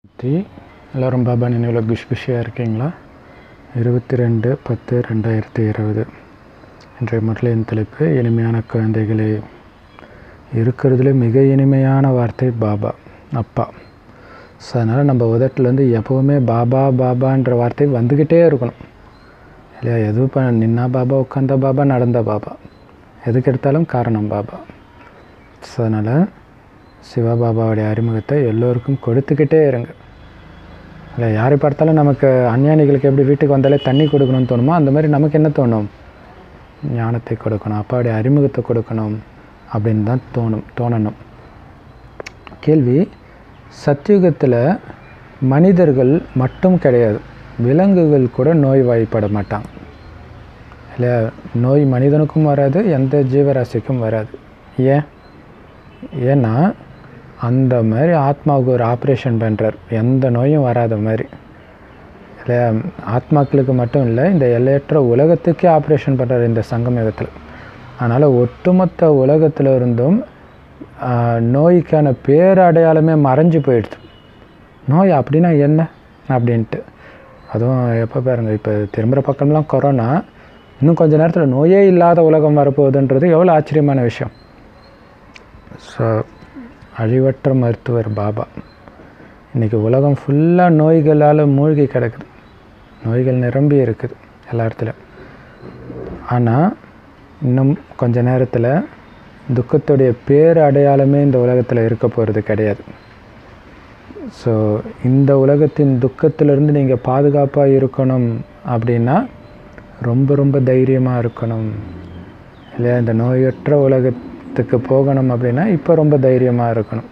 தி எல்லோரும் பாபா நினைவில் குஷ் குஷியாக இருக்கீங்களா இருபத்தி ரெண்டு பத்து ரெண்டாயிரத்தி இருபது இன்றைய முரளியின் தலைப்பு இனிமையான குழந்தைகளே இருக்கிறதுல மிக இனிமையான வார்த்தை பாபா அப்பா ஸோ அதனால் நம்ம உதட்டிலேருந்து எப்போவுமே பாபா பாபான்ற வார்த்தை வந்துக்கிட்டே இருக்கணும் இல்லையா எதுவும் இப்போ நின்னா பாபா உட்காந்தா பாபா நடந்த பாபா எதுக்கு எடுத்தாலும் காரணம் பாபா ஸோ அதனால் சிவபாபாவுடைய அறிமுகத்தை எல்லோருக்கும் கொடுத்துக்கிட்டே இருங்க இல்லை யாரை பார்த்தாலும் நமக்கு அஞ்ஞானிகளுக்கு எப்படி வீட்டுக்கு வந்தாலே தண்ணி கொடுக்கணும்னு தோணுமோ அந்த மாதிரி நமக்கு என்ன தோணும் ஞானத்தை கொடுக்கணும் அப்பாவுடைய அறிமுகத்தை கொடுக்கணும் அப்படின்னு தான் தோணும் தோணணும் கேள்வி சத்தியுகத்தில் மனிதர்கள் மட்டும் கிடையாது விலங்குகள் கூட நோய்வாய்ப்பட மாட்டாங்க இல்லை நோய் மனிதனுக்கும் வராது எந்த ஜீவராசிக்கும் வராது ஏன் ஏன்னா அந்த மாதிரி ஆத்மாவுக்கு ஒரு ஆப்ரேஷன் பண்ணுறார் எந்த நோயும் வராத மாதிரி இல்லை ஆத்மாக்களுக்கு மட்டும் இல்லை இந்த எல்லையற்ற உலகத்துக்கே ஆப்ரேஷன் பண்ணுறார் இந்த சங்கமயுகத்தில் அதனால் ஒட்டுமொத்த உலகத்தில் இருந்தும் நோய்க்கான பேரடையாளமே மறைஞ்சு போயிடுது நோய் அப்படின்னா என்ன அப்படின்ட்டு அதுவும் எப்போ பாருங்கள் இப்போ திரும்புகிற பக்கம்லாம் கொரோனா இன்னும் கொஞ்ச நேரத்தில் நோயே இல்லாத உலகம் வரப்போகுதுன்றது எவ்வளோ ஆச்சரியமான விஷயம் ஸோ அழிவற்ற மருத்துவர் பாபா இன்றைக்கி உலகம் ஃபுல்லாக நோய்களால் மூழ்கி கிடக்குது நோய்கள் நிரம்பி இருக்குது எல்லா இடத்துலையும் ஆனால் இன்னும் கொஞ்ச நேரத்தில் துக்கத்துடைய பேர் அடையாளமே இந்த உலகத்தில் இருக்க போகிறது கிடையாது ஸோ இந்த உலகத்தின் துக்கத்திலிருந்து நீங்கள் பாதுகாப்பாக இருக்கணும் அப்படின்னா ரொம்ப ரொம்ப தைரியமாக இருக்கணும் இல்லையா இந்த நோயற்ற உலகத்துக்கு போகணும் அப்படின்னா இப்போ ரொம்ப தைரியமாக இருக்கணும்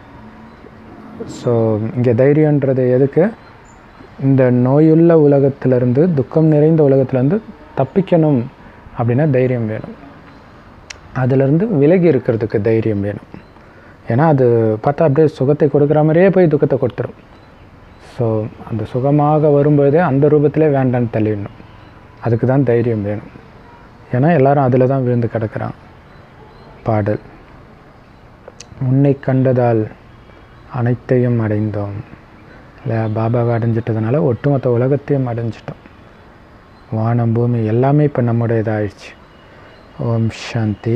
ஸோ இங்கே தைரியன்றது எதுக்கு இந்த நோயுள்ள உலகத்திலேருந்து துக்கம் நிறைந்த உலகத்துலேருந்து தப்பிக்கணும் அப்படின்னா தைரியம் வேணும் அதிலிருந்து விலகி இருக்கிறதுக்கு தைரியம் வேணும் ஏன்னா அது பார்த்தா அப்படியே சுகத்தை கொடுக்குற மாதிரியே போய் துக்கத்தை கொடுத்துரும் ஸோ அந்த சுகமாக வரும்போதே அந்த ரூபத்திலே வேண்டான்னு தள்ளிடணும் அதுக்கு தான் தைரியம் வேணும் ஏன்னா எல்லாரும் அதில் தான் விழுந்து கிடக்கிறான் பாடல் உன்னை கண்டதால் அனைத்தையும் அடைந்தோம் இல்லை பாபாவை அடைஞ்சிட்டதுனால ஒட்டுமொத்த உலகத்தையும் அடைஞ்சிட்டோம் வானம் பூமி எல்லாமே இப்போ நம்முடையதாகிடுச்சு ஓம் சாந்தி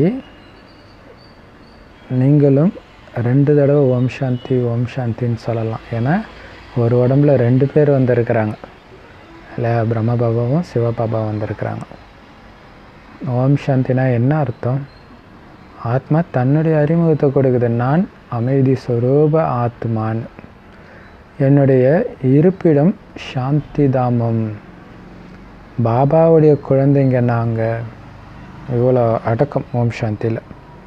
நீங்களும் ரெண்டு தடவை ஓம் சாந்தி ஓம் சாந்தின்னு சொல்லலாம் ஏன்னா ஒரு உடம்புல ரெண்டு பேர் வந்திருக்கிறாங்க இல்லை பிரம்ம பாபாவும் சிவபாபாவும் வந்திருக்கிறாங்க ஓம் சாந்தினா என்ன அர்த்தம் ஆத்மா தன்னுடைய அறிமுகத்தை கொடுக்குது நான் அமைதி ஸ்வரூப ஆத்மான் என்னுடைய இருப்பிடம் சாந்தி தாமம் பாபாவுடைய குழந்தைங்க நாங்கள் இவ்வளோ அடக்கம் ஓம் சாந்தியில்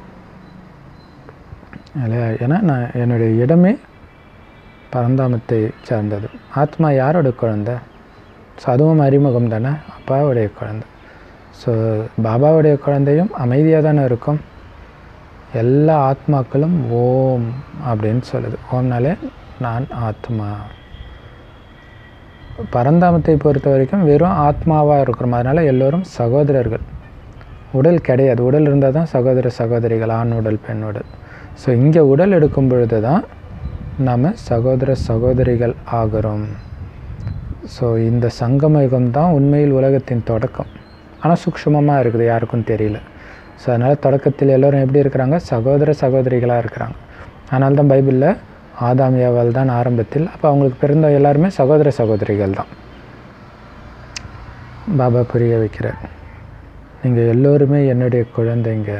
இல்லையா ஏன்னா நான் என்னுடைய இடமே பரந்தாமத்தை சார்ந்தது ஆத்மா யாரோட குழந்தை ஸோ அதுவும் அறிமுகம் தானே அப்பாவுடைய குழந்தை ஸோ பாபாவுடைய குழந்தையும் அமைதியாக தானே இருக்கும் எல்லா ஆத்மாக்களும் ஓம் அப்படின்னு சொல்லுது ஓம்னாலே நான் ஆத்மா பரந்தாமத்தை பொறுத்த வரைக்கும் வெறும் ஆத்மாவாக இருக்கிறோம் அதனால் எல்லோரும் சகோதரர்கள் உடல் கிடையாது உடல் இருந்தால் தான் சகோதர சகோதரிகள் ஆண் உடல் பெண் உடல் ஸோ இங்கே உடல் எடுக்கும் பொழுது தான் நாம் சகோதர சகோதரிகள் ஆகிறோம் ஸோ இந்த சங்கமயுகம் தான் உண்மையில் உலகத்தின் தொடக்கம் ஆனால் சூக்ஷமமாக இருக்குது யாருக்கும் தெரியல ஸோ அதனால் தொடக்கத்தில் எல்லோரும் எப்படி இருக்கிறாங்க சகோதர சகோதரிகளாக இருக்கிறாங்க அதனால தான் பைபிளில் ஆதாமியாவால் தான் ஆரம்பத்தில் அப்போ அவங்களுக்கு பிறந்த எல்லாருமே சகோதர சகோதரிகள் தான் பாபா புரிய வைக்கிறார் நீங்கள் எல்லோருமே என்னுடைய குழந்தைங்க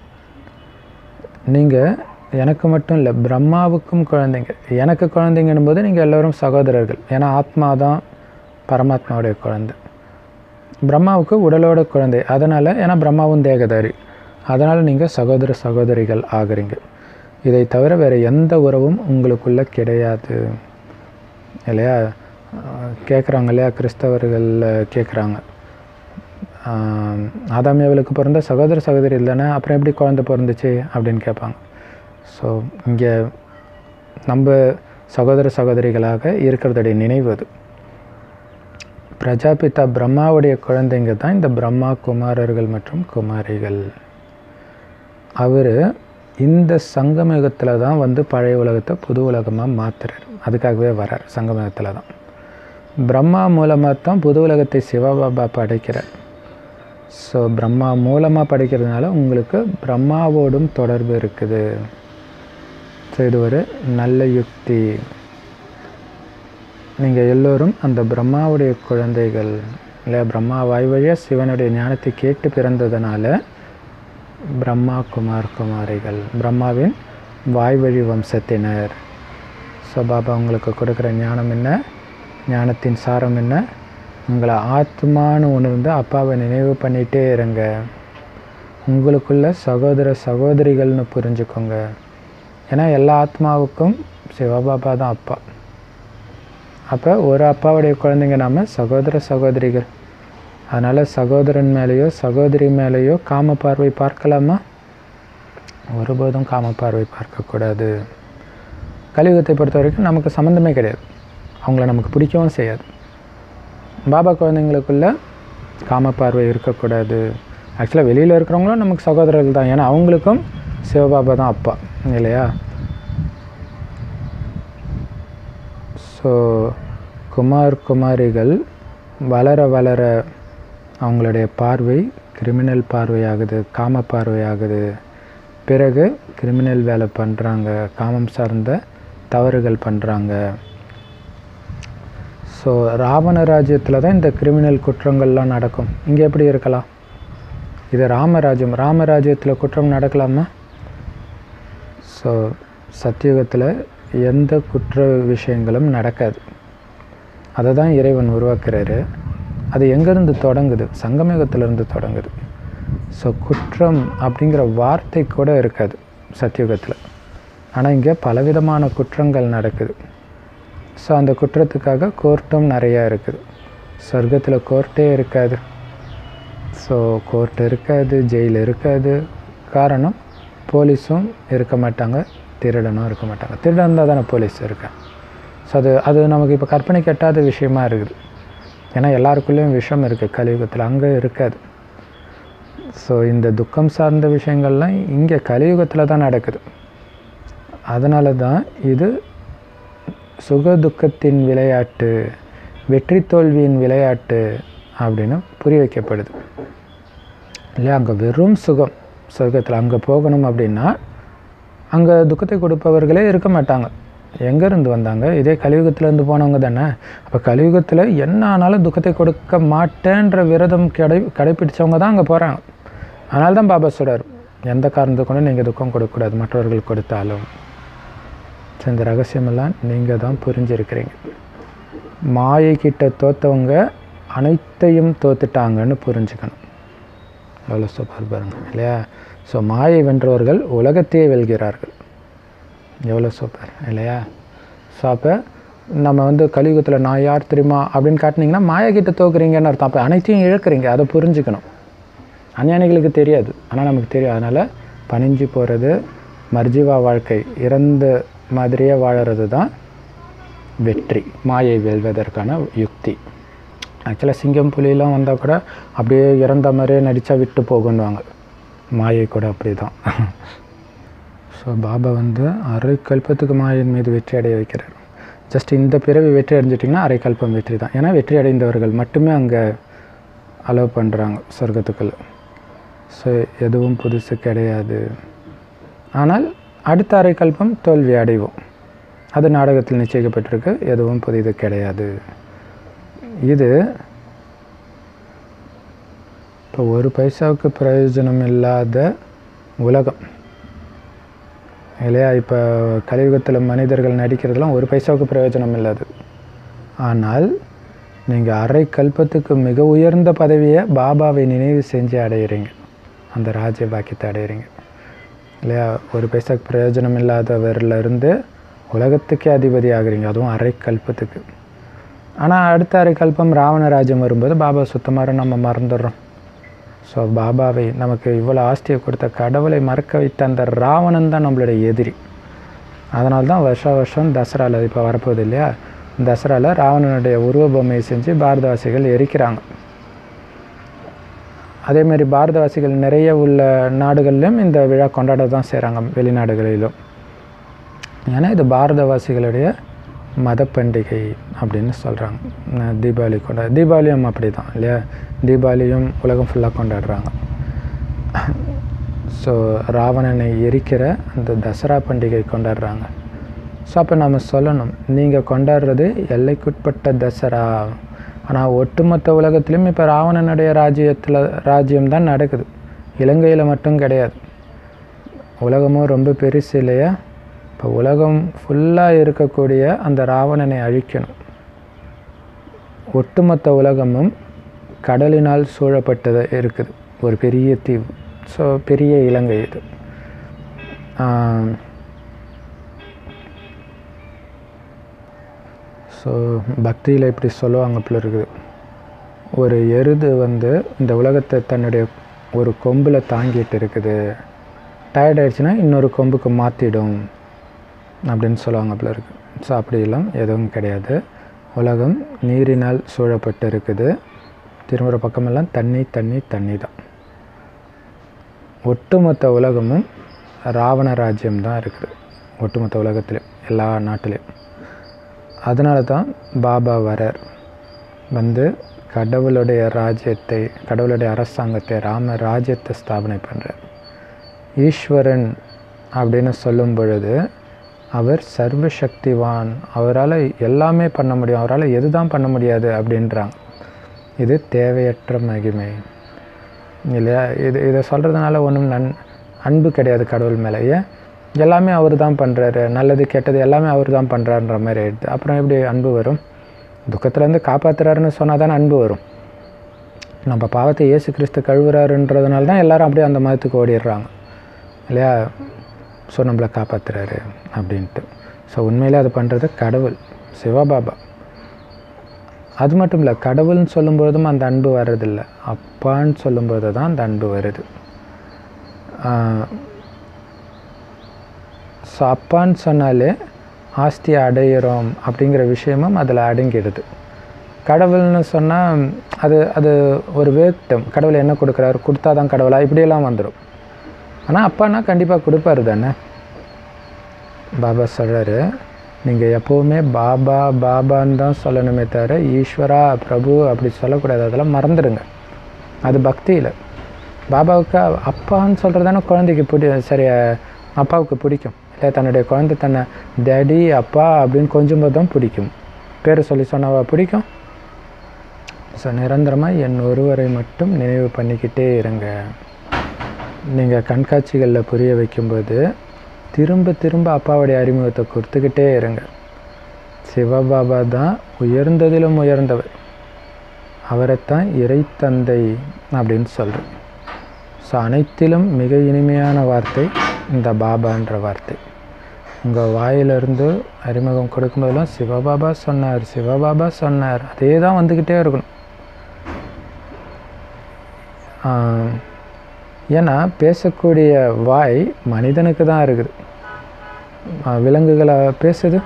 நீங்கள் எனக்கு மட்டும் இல்லை பிரம்மாவுக்கும் குழந்தைங்க எனக்கு குழந்தைங்கன்னும் போது நீங்கள் எல்லோரும் சகோதரர்கள் ஏன்னா ஆத்மா தான் பரமாத்மாவுடைய குழந்தை பிரம்மாவுக்கு உடலோட குழந்தை அதனால் ஏன்னா பிரம்மாவும் தேகதாரி அதனால் நீங்கள் சகோதர சகோதரிகள் ஆகிறீங்க இதை தவிர வேறு எந்த உறவும் உங்களுக்குள்ளே கிடையாது இல்லையா கேட்குறாங்க இல்லையா கிறிஸ்தவர்கள் கேட்குறாங்க ஆதாமியாவிலுக்கு பிறந்த சகோதர சகோதரி இல்லைன்னா அப்புறம் எப்படி குழந்தை பிறந்துச்சு அப்படின்னு கேட்பாங்க ஸோ இங்கே நம்ம சகோதர சகோதரிகளாக இருக்கிறதுடைய நினைவு அது பிரஜாபிதா பிரம்மாவுடைய குழந்தைங்க தான் இந்த பிரம்மா குமாரர்கள் மற்றும் குமாரிகள் அவர் இந்த சங்கமயுகத்தில் தான் வந்து பழைய உலகத்தை புது உலகமாக மாற்றுறார் அதுக்காகவே வரார் சங்கமயுகத்தில் தான் பிரம்மா மூலமாக தான் புது உலகத்தை சிவபாபா படைக்கிறார் ஸோ பிரம்மா மூலமாக படைக்கிறதுனால உங்களுக்கு பிரம்மாவோடும் தொடர்பு இருக்குது ஸோ இது ஒரு நல்ல யுக்தி நீங்கள் எல்லோரும் அந்த பிரம்மாவுடைய குழந்தைகள் இல்லை பிரம்மா வாய் வழியாக சிவனுடைய ஞானத்தை கேட்டு பிறந்ததுனால பிரம்மா குமார் குமாரிகள் பிரம்மாவின் வாய் வழி வம்சத்தினர் ஸோ பாபா உங்களுக்கு கொடுக்குற ஞானம் என்ன ஞானத்தின் சாரம் என்ன உங்களை ஆத்மான்னு உணர்ந்து அப்பாவை நினைவு பண்ணிகிட்டே இருங்க உங்களுக்குள்ள சகோதர சகோதரிகள்னு புரிஞ்சுக்கோங்க ஏன்னா எல்லா ஆத்மாவுக்கும் சிவபாபா தான் அப்பா அப்போ ஒரு அப்பாவுடைய குழந்தைங்க நாம சகோதர சகோதரிகள் அதனால் சகோதரன் மேலேயோ சகோதரி மேலேயோ காம பார்வை பார்க்கலாமா ஒருபோதும் காம பார்வை பார்க்கக்கூடாது கலியுகத்தை பொறுத்த வரைக்கும் நமக்கு சம்மந்தமே கிடையாது அவங்கள நமக்கு பிடிக்கவும் செய்யாது பாபா குழந்தைங்களுக்குள்ள காம பார்வை இருக்கக்கூடாது ஆக்சுவலாக வெளியில் இருக்கிறவங்களும் நமக்கு சகோதரர்கள் தான் ஏன்னா அவங்களுக்கும் சிவபாபா தான் அப்பா இல்லையா ஸோ குமார் குமாரிகள் வளர வளர அவங்களுடைய பார்வை கிரிமினல் பார்வையாகுது காம பார்வையாகுது பிறகு கிரிமினல் வேலை பண்ணுறாங்க காமம் சார்ந்த தவறுகள் பண்ணுறாங்க ஸோ ராவண ராஜ்யத்தில் தான் இந்த கிரிமினல் குற்றங்கள்லாம் நடக்கும் இங்கே எப்படி இருக்கலாம் இது ராமராஜ்யம் ராமராஜ்யத்தில் குற்றம் நடக்கலாமா ஸோ சத்தியுகத்தில் எந்த குற்ற விஷயங்களும் நடக்காது அதை தான் இறைவன் உருவாக்குறாரு அது எங்கேருந்து தொடங்குது சங்கமயுகத்திலிருந்து தொடங்குது ஸோ குற்றம் அப்படிங்கிற வார்த்தை கூட இருக்காது சத்தியுகத்தில் ஆனால் இங்கே பலவிதமான குற்றங்கள் நடக்குது ஸோ அந்த குற்றத்துக்காக கோர்ட்டும் நிறையா இருக்குது சொர்க்கத்தில் கோர்ட்டே இருக்காது ஸோ கோர்ட் இருக்காது ஜெயில் இருக்காது காரணம் போலீஸும் இருக்க மாட்டாங்க திருடனும் இருக்க மாட்டாங்க திருடன் இருந்தால் தானே போலீஸ் இருக்கேன் ஸோ அது அது நமக்கு இப்போ கற்பனை கெட்டாத விஷயமா இருக்குது ஏன்னா எல்லாருக்குள்ளேயும் விஷம் இருக்குது கலியுகத்தில் அங்கே இருக்காது ஸோ இந்த துக்கம் சார்ந்த விஷயங்கள்லாம் இங்கே கலியுகத்தில் தான் நடக்குது அதனால தான் இது சுக துக்கத்தின் விளையாட்டு வெற்றி தோல்வியின் விளையாட்டு அப்படின்னு புரிய வைக்கப்படுது இல்லையா அங்கே வெறும் சுகம் சொர்க்கத்தில் அங்கே போகணும் அப்படின்னா அங்கே துக்கத்தை கொடுப்பவர்களே இருக்க மாட்டாங்க எங்கேருந்து வந்தாங்க இதே கலியுகத்திலேருந்து போனவங்க தானே அப்போ கலியுகத்தில் என்ன ஆனாலும் துக்கத்தை கொடுக்க மாட்டேன்ற விரதம் கடை கடைப்பிடிச்சவங்க தான் அங்கே போகிறாங்க அதனால தான் பாபா சொல்கிறார் எந்த காரணத்தை கொண்டு நீங்கள் துக்கம் கொடுக்கக்கூடாது மற்றவர்கள் கொடுத்தாலும் ஸோ இந்த ரகசியமெல்லாம் நீங்கள் தான் புரிஞ்சிருக்கிறீங்க மாயை கிட்ட தோத்தவங்க அனைத்தையும் தோத்துட்டாங்கன்னு புரிஞ்சுக்கணும் எவ்வளோ சூப்பர் பாருங்க இல்லையா ஸோ மாயை வென்றவர்கள் உலகத்தையே வெல்கிறார்கள் எவ்வளோ சூப்பர் இல்லையா ஸோ அப்போ நம்ம வந்து கலியுகத்தில் நான் யார் தெரியுமா அப்படின்னு காட்டினீங்கன்னா மாயை கிட்ட தோக்குறீங்கன்னு அர்த்தம் அப்போ அனைத்தையும் இழக்கிறீங்க அதை புரிஞ்சுக்கணும் அஞ்ஞானிகளுக்கு தெரியாது ஆனால் நமக்கு தெரியும் அதனால் பணிஞ்சு போகிறது மர்ஜிவா வாழ்க்கை இறந்த மாதிரியே வாழறது தான் வெற்றி மாயை வெல்வதற்கான யுக்தி ஆக்சுவலாக சிங்கம் புலியெலாம் வந்தால் கூட அப்படியே இறந்த மாதிரியே நடித்தா விட்டு போகுன்னுவாங்க மாயை கூட அப்படி தான் ஸோ பாபா வந்து அரை கல்பத்துக்கு மாயின் மீது வெற்றி அடைய வைக்கிறார் ஜஸ்ட் இந்த பிறவி வெற்றி அடைஞ்சிட்டிங்கன்னா அரை கல்பம் வெற்றி தான் ஏன்னா வெற்றி அடைந்தவர்கள் மட்டுமே அங்கே அலோவ் பண்ணுறாங்க சொர்க்கத்துக்குள்ள ஸோ எதுவும் புதுசு கிடையாது ஆனால் அடுத்த அரை கல்பம் தோல்வி அடைவோம் அது நாடகத்தில் நிச்சயிக்கப்பட்டிருக்கு எதுவும் புதிது கிடையாது இது இப்போ ஒரு பைசாவுக்கு பிரயோஜனம் இல்லாத உலகம் இல்லையா இப்போ கலியுகத்தில் மனிதர்கள் நடிக்கிறதுலாம் ஒரு பைசாவுக்கு பிரயோஜனம் இல்லாது ஆனால் நீங்கள் அரை கல்பத்துக்கு மிக உயர்ந்த பதவியை பாபாவை நினைவு செஞ்சு அடையிறீங்க அந்த ராஜ்ய பாக்கியத்தை அடையிறீங்க இல்லையா ஒரு பைசாக்கு பிரயோஜனம் இல்லாதவரில் இருந்து உலகத்துக்கே அதிபதி ஆகுறீங்க அதுவும் அரை கல்பத்துக்கு ஆனால் அடுத்த அரை கல்பம் ராவண ராஜ்யம் வரும்போது பாபா சுத்தமாக நம்ம மறந்துடுறோம் ஸோ பாபாவை நமக்கு இவ்வளோ ஆஸ்தியை கொடுத்த கடவுளை மறக்க வைத்த அந்த ராவணன் தான் நம்மளுடைய எதிரி அதனால தான் வருஷா வருஷம் தசராவில் இப்போ வரப்போகுது இல்லையா தசராவில் ராவணனுடைய உருவ பொம்மையை செஞ்சு பாரதவாசிகள் எரிக்கிறாங்க அதேமாரி பாரதவாசிகள் நிறைய உள்ள நாடுகளிலும் இந்த விழா கொண்டாட தான் செய்கிறாங்க வெளிநாடுகளிலும் ஏன்னா இது பாரதவாசிகளுடைய மத பண்டிகை அப்படின்னு சொல்கிறாங்க தீபாவளி கொண்டா தீபாவளியும் அப்படி தான் இல்லையா தீபாவளியும் உலகம் ஃபுல்லாக கொண்டாடுறாங்க ஸோ ராவணனை எரிக்கிற அந்த தசரா பண்டிகை கொண்டாடுறாங்க ஸோ அப்போ நம்ம சொல்லணும் நீங்கள் கொண்டாடுறது எல்லைக்குட்பட்ட தசரா ஆனால் ஒட்டுமொத்த உலகத்துலேயும் இப்போ ராவணனுடைய ராஜ்யத்தில் ராஜ்யம் தான் நடக்குது இலங்கையில் மட்டும் கிடையாது உலகமும் ரொம்ப பெருசு இல்லையா இப்போ உலகம் ஃபுல்லாக இருக்கக்கூடிய அந்த ராவணனை அழிக்கணும் ஒட்டுமொத்த உலகமும் கடலினால் சூழப்பட்டது இருக்குது ஒரு பெரிய தீவு ஸோ பெரிய இலங்கை இது ஸோ பக்தியில் இப்படி சொல்லுவாங்க போல இருக்குது ஒரு எருது வந்து இந்த உலகத்தை தன்னுடைய ஒரு கொம்பில் தாங்கிட்டு இருக்குது டயர்ட் ஆயிடுச்சுன்னா இன்னொரு கொம்புக்கு மாற்றிடும் அப்படின்னு சொல்லுவாங்க போல இருக்கு ஸோ அப்படியெல்லாம் எதுவும் கிடையாது உலகம் நீரினால் சூழப்பட்டு இருக்குது திரும்புகிற பக்கமெல்லாம் தண்ணி தண்ணி தண்ணி தான் ஒட்டுமொத்த உலகமும் ராவண ராஜ்யம் தான் இருக்குது ஒட்டுமொத்த உலகத்துலேயும் எல்லா நாட்டிலையும் அதனால தான் பாபா வரார் வந்து கடவுளுடைய ராஜ்யத்தை கடவுளுடைய அரசாங்கத்தை ராம ராஜ்யத்தை ஸ்தாபனை பண்ணுறார் ஈஸ்வரன் அப்படின்னு சொல்லும் பொழுது அவர் சர்வசக்திவான் அவரால் எல்லாமே பண்ண முடியும் அவரால் எது தான் பண்ண முடியாது அப்படின்றாங்க இது தேவையற்ற மகிமை இல்லையா இது இதை சொல்கிறதுனால ஒன்றும் நன் அன்பு கிடையாது கடவுள் மேலே ஏன் எல்லாமே அவர் தான் பண்ணுறாரு நல்லது கெட்டது எல்லாமே அவர் தான் பண்ணுறாருன்ற மாதிரி ஆயிடுது அப்புறம் எப்படி அன்பு வரும் துக்கத்துலேருந்து காப்பாற்றுறாருன்னு சொன்னால் தானே அன்பு வரும் நம்ம பாவத்தை இயேசு கிறிஸ்து கழுவுறாருன்றதுனால தான் எல்லாரும் அப்படியே அந்த மதத்துக்கு ஓடிடுறாங்க இல்லையா ஸோ நம்மளை காப்பாற்றுறாரு அப்படின்ட்டு ஸோ உண்மையிலே அது பண்ணுறது கடவுள் சிவபாபா அது மட்டும் இல்லை கடவுள்னு சொல்லும்போதும் அந்த அன்பு வர்றதில்ல அப்பான்னு சொல்லும்போது தான் அந்த அன்பு வருது ஸோ அப்பான்னு சொன்னாலே ஆஸ்தியை அடையிறோம் அப்படிங்கிற விஷயமும் அதில் அடங்கிடுது கடவுள்னு சொன்னால் அது அது ஒரு வேக்டம் கடவுள் என்ன கொடுக்குறாரு கொடுத்தா தான் கடவுளா இப்படியெல்லாம் வந்துடும் ஆனால் அப்பானா கண்டிப்பாக கொடுப்பாரு தானே பாபா சொல்கிறாரு நீங்கள் எப்போவுமே பாபா பாபான்னு தான் சொல்லணுமே தவிர ஈஸ்வரா பிரபு அப்படி சொல்லக்கூடாது அதெல்லாம் மறந்துடுங்க அது பக்தியில் பாபாவுக்கு அப்பான்னு சொல்கிறது தானே குழந்தைக்கு பிடி சரி அப்பாவுக்கு பிடிக்கும் இல்லை தன்னுடைய குழந்தை தன்னை டேடி அப்பா அப்படின்னு கொஞ்சம் போது தான் பிடிக்கும் பேர் சொல்லி சொன்னவா பிடிக்கும் ஸோ நிரந்தரமாக என் ஒருவரை மட்டும் நினைவு பண்ணிக்கிட்டே இருங்க நீங்கள் கண்காட்சிகளில் புரிய வைக்கும்போது திரும்ப திரும்ப அப்பாவுடைய அறிமுகத்தை கொடுத்துக்கிட்டே இருங்க சிவபாபா தான் உயர்ந்ததிலும் உயர்ந்தவர் அவரைத்தான் இறைத்தந்தை அப்படின்னு சொல்கிறேன் ஸோ அனைத்திலும் மிக இனிமையான வார்த்தை இந்த பாபான்ற வார்த்தை உங்கள் வாயிலிருந்து அறிமுகம் கொடுக்கும்போதெல்லாம் சிவபாபா சொன்னார் சிவபாபா சொன்னார் அதே தான் வந்துக்கிட்டே இருக்கணும் ஏன்னா பேசக்கூடிய வாய் மனிதனுக்கு தான் இருக்குது விலங்குகளை பேசுது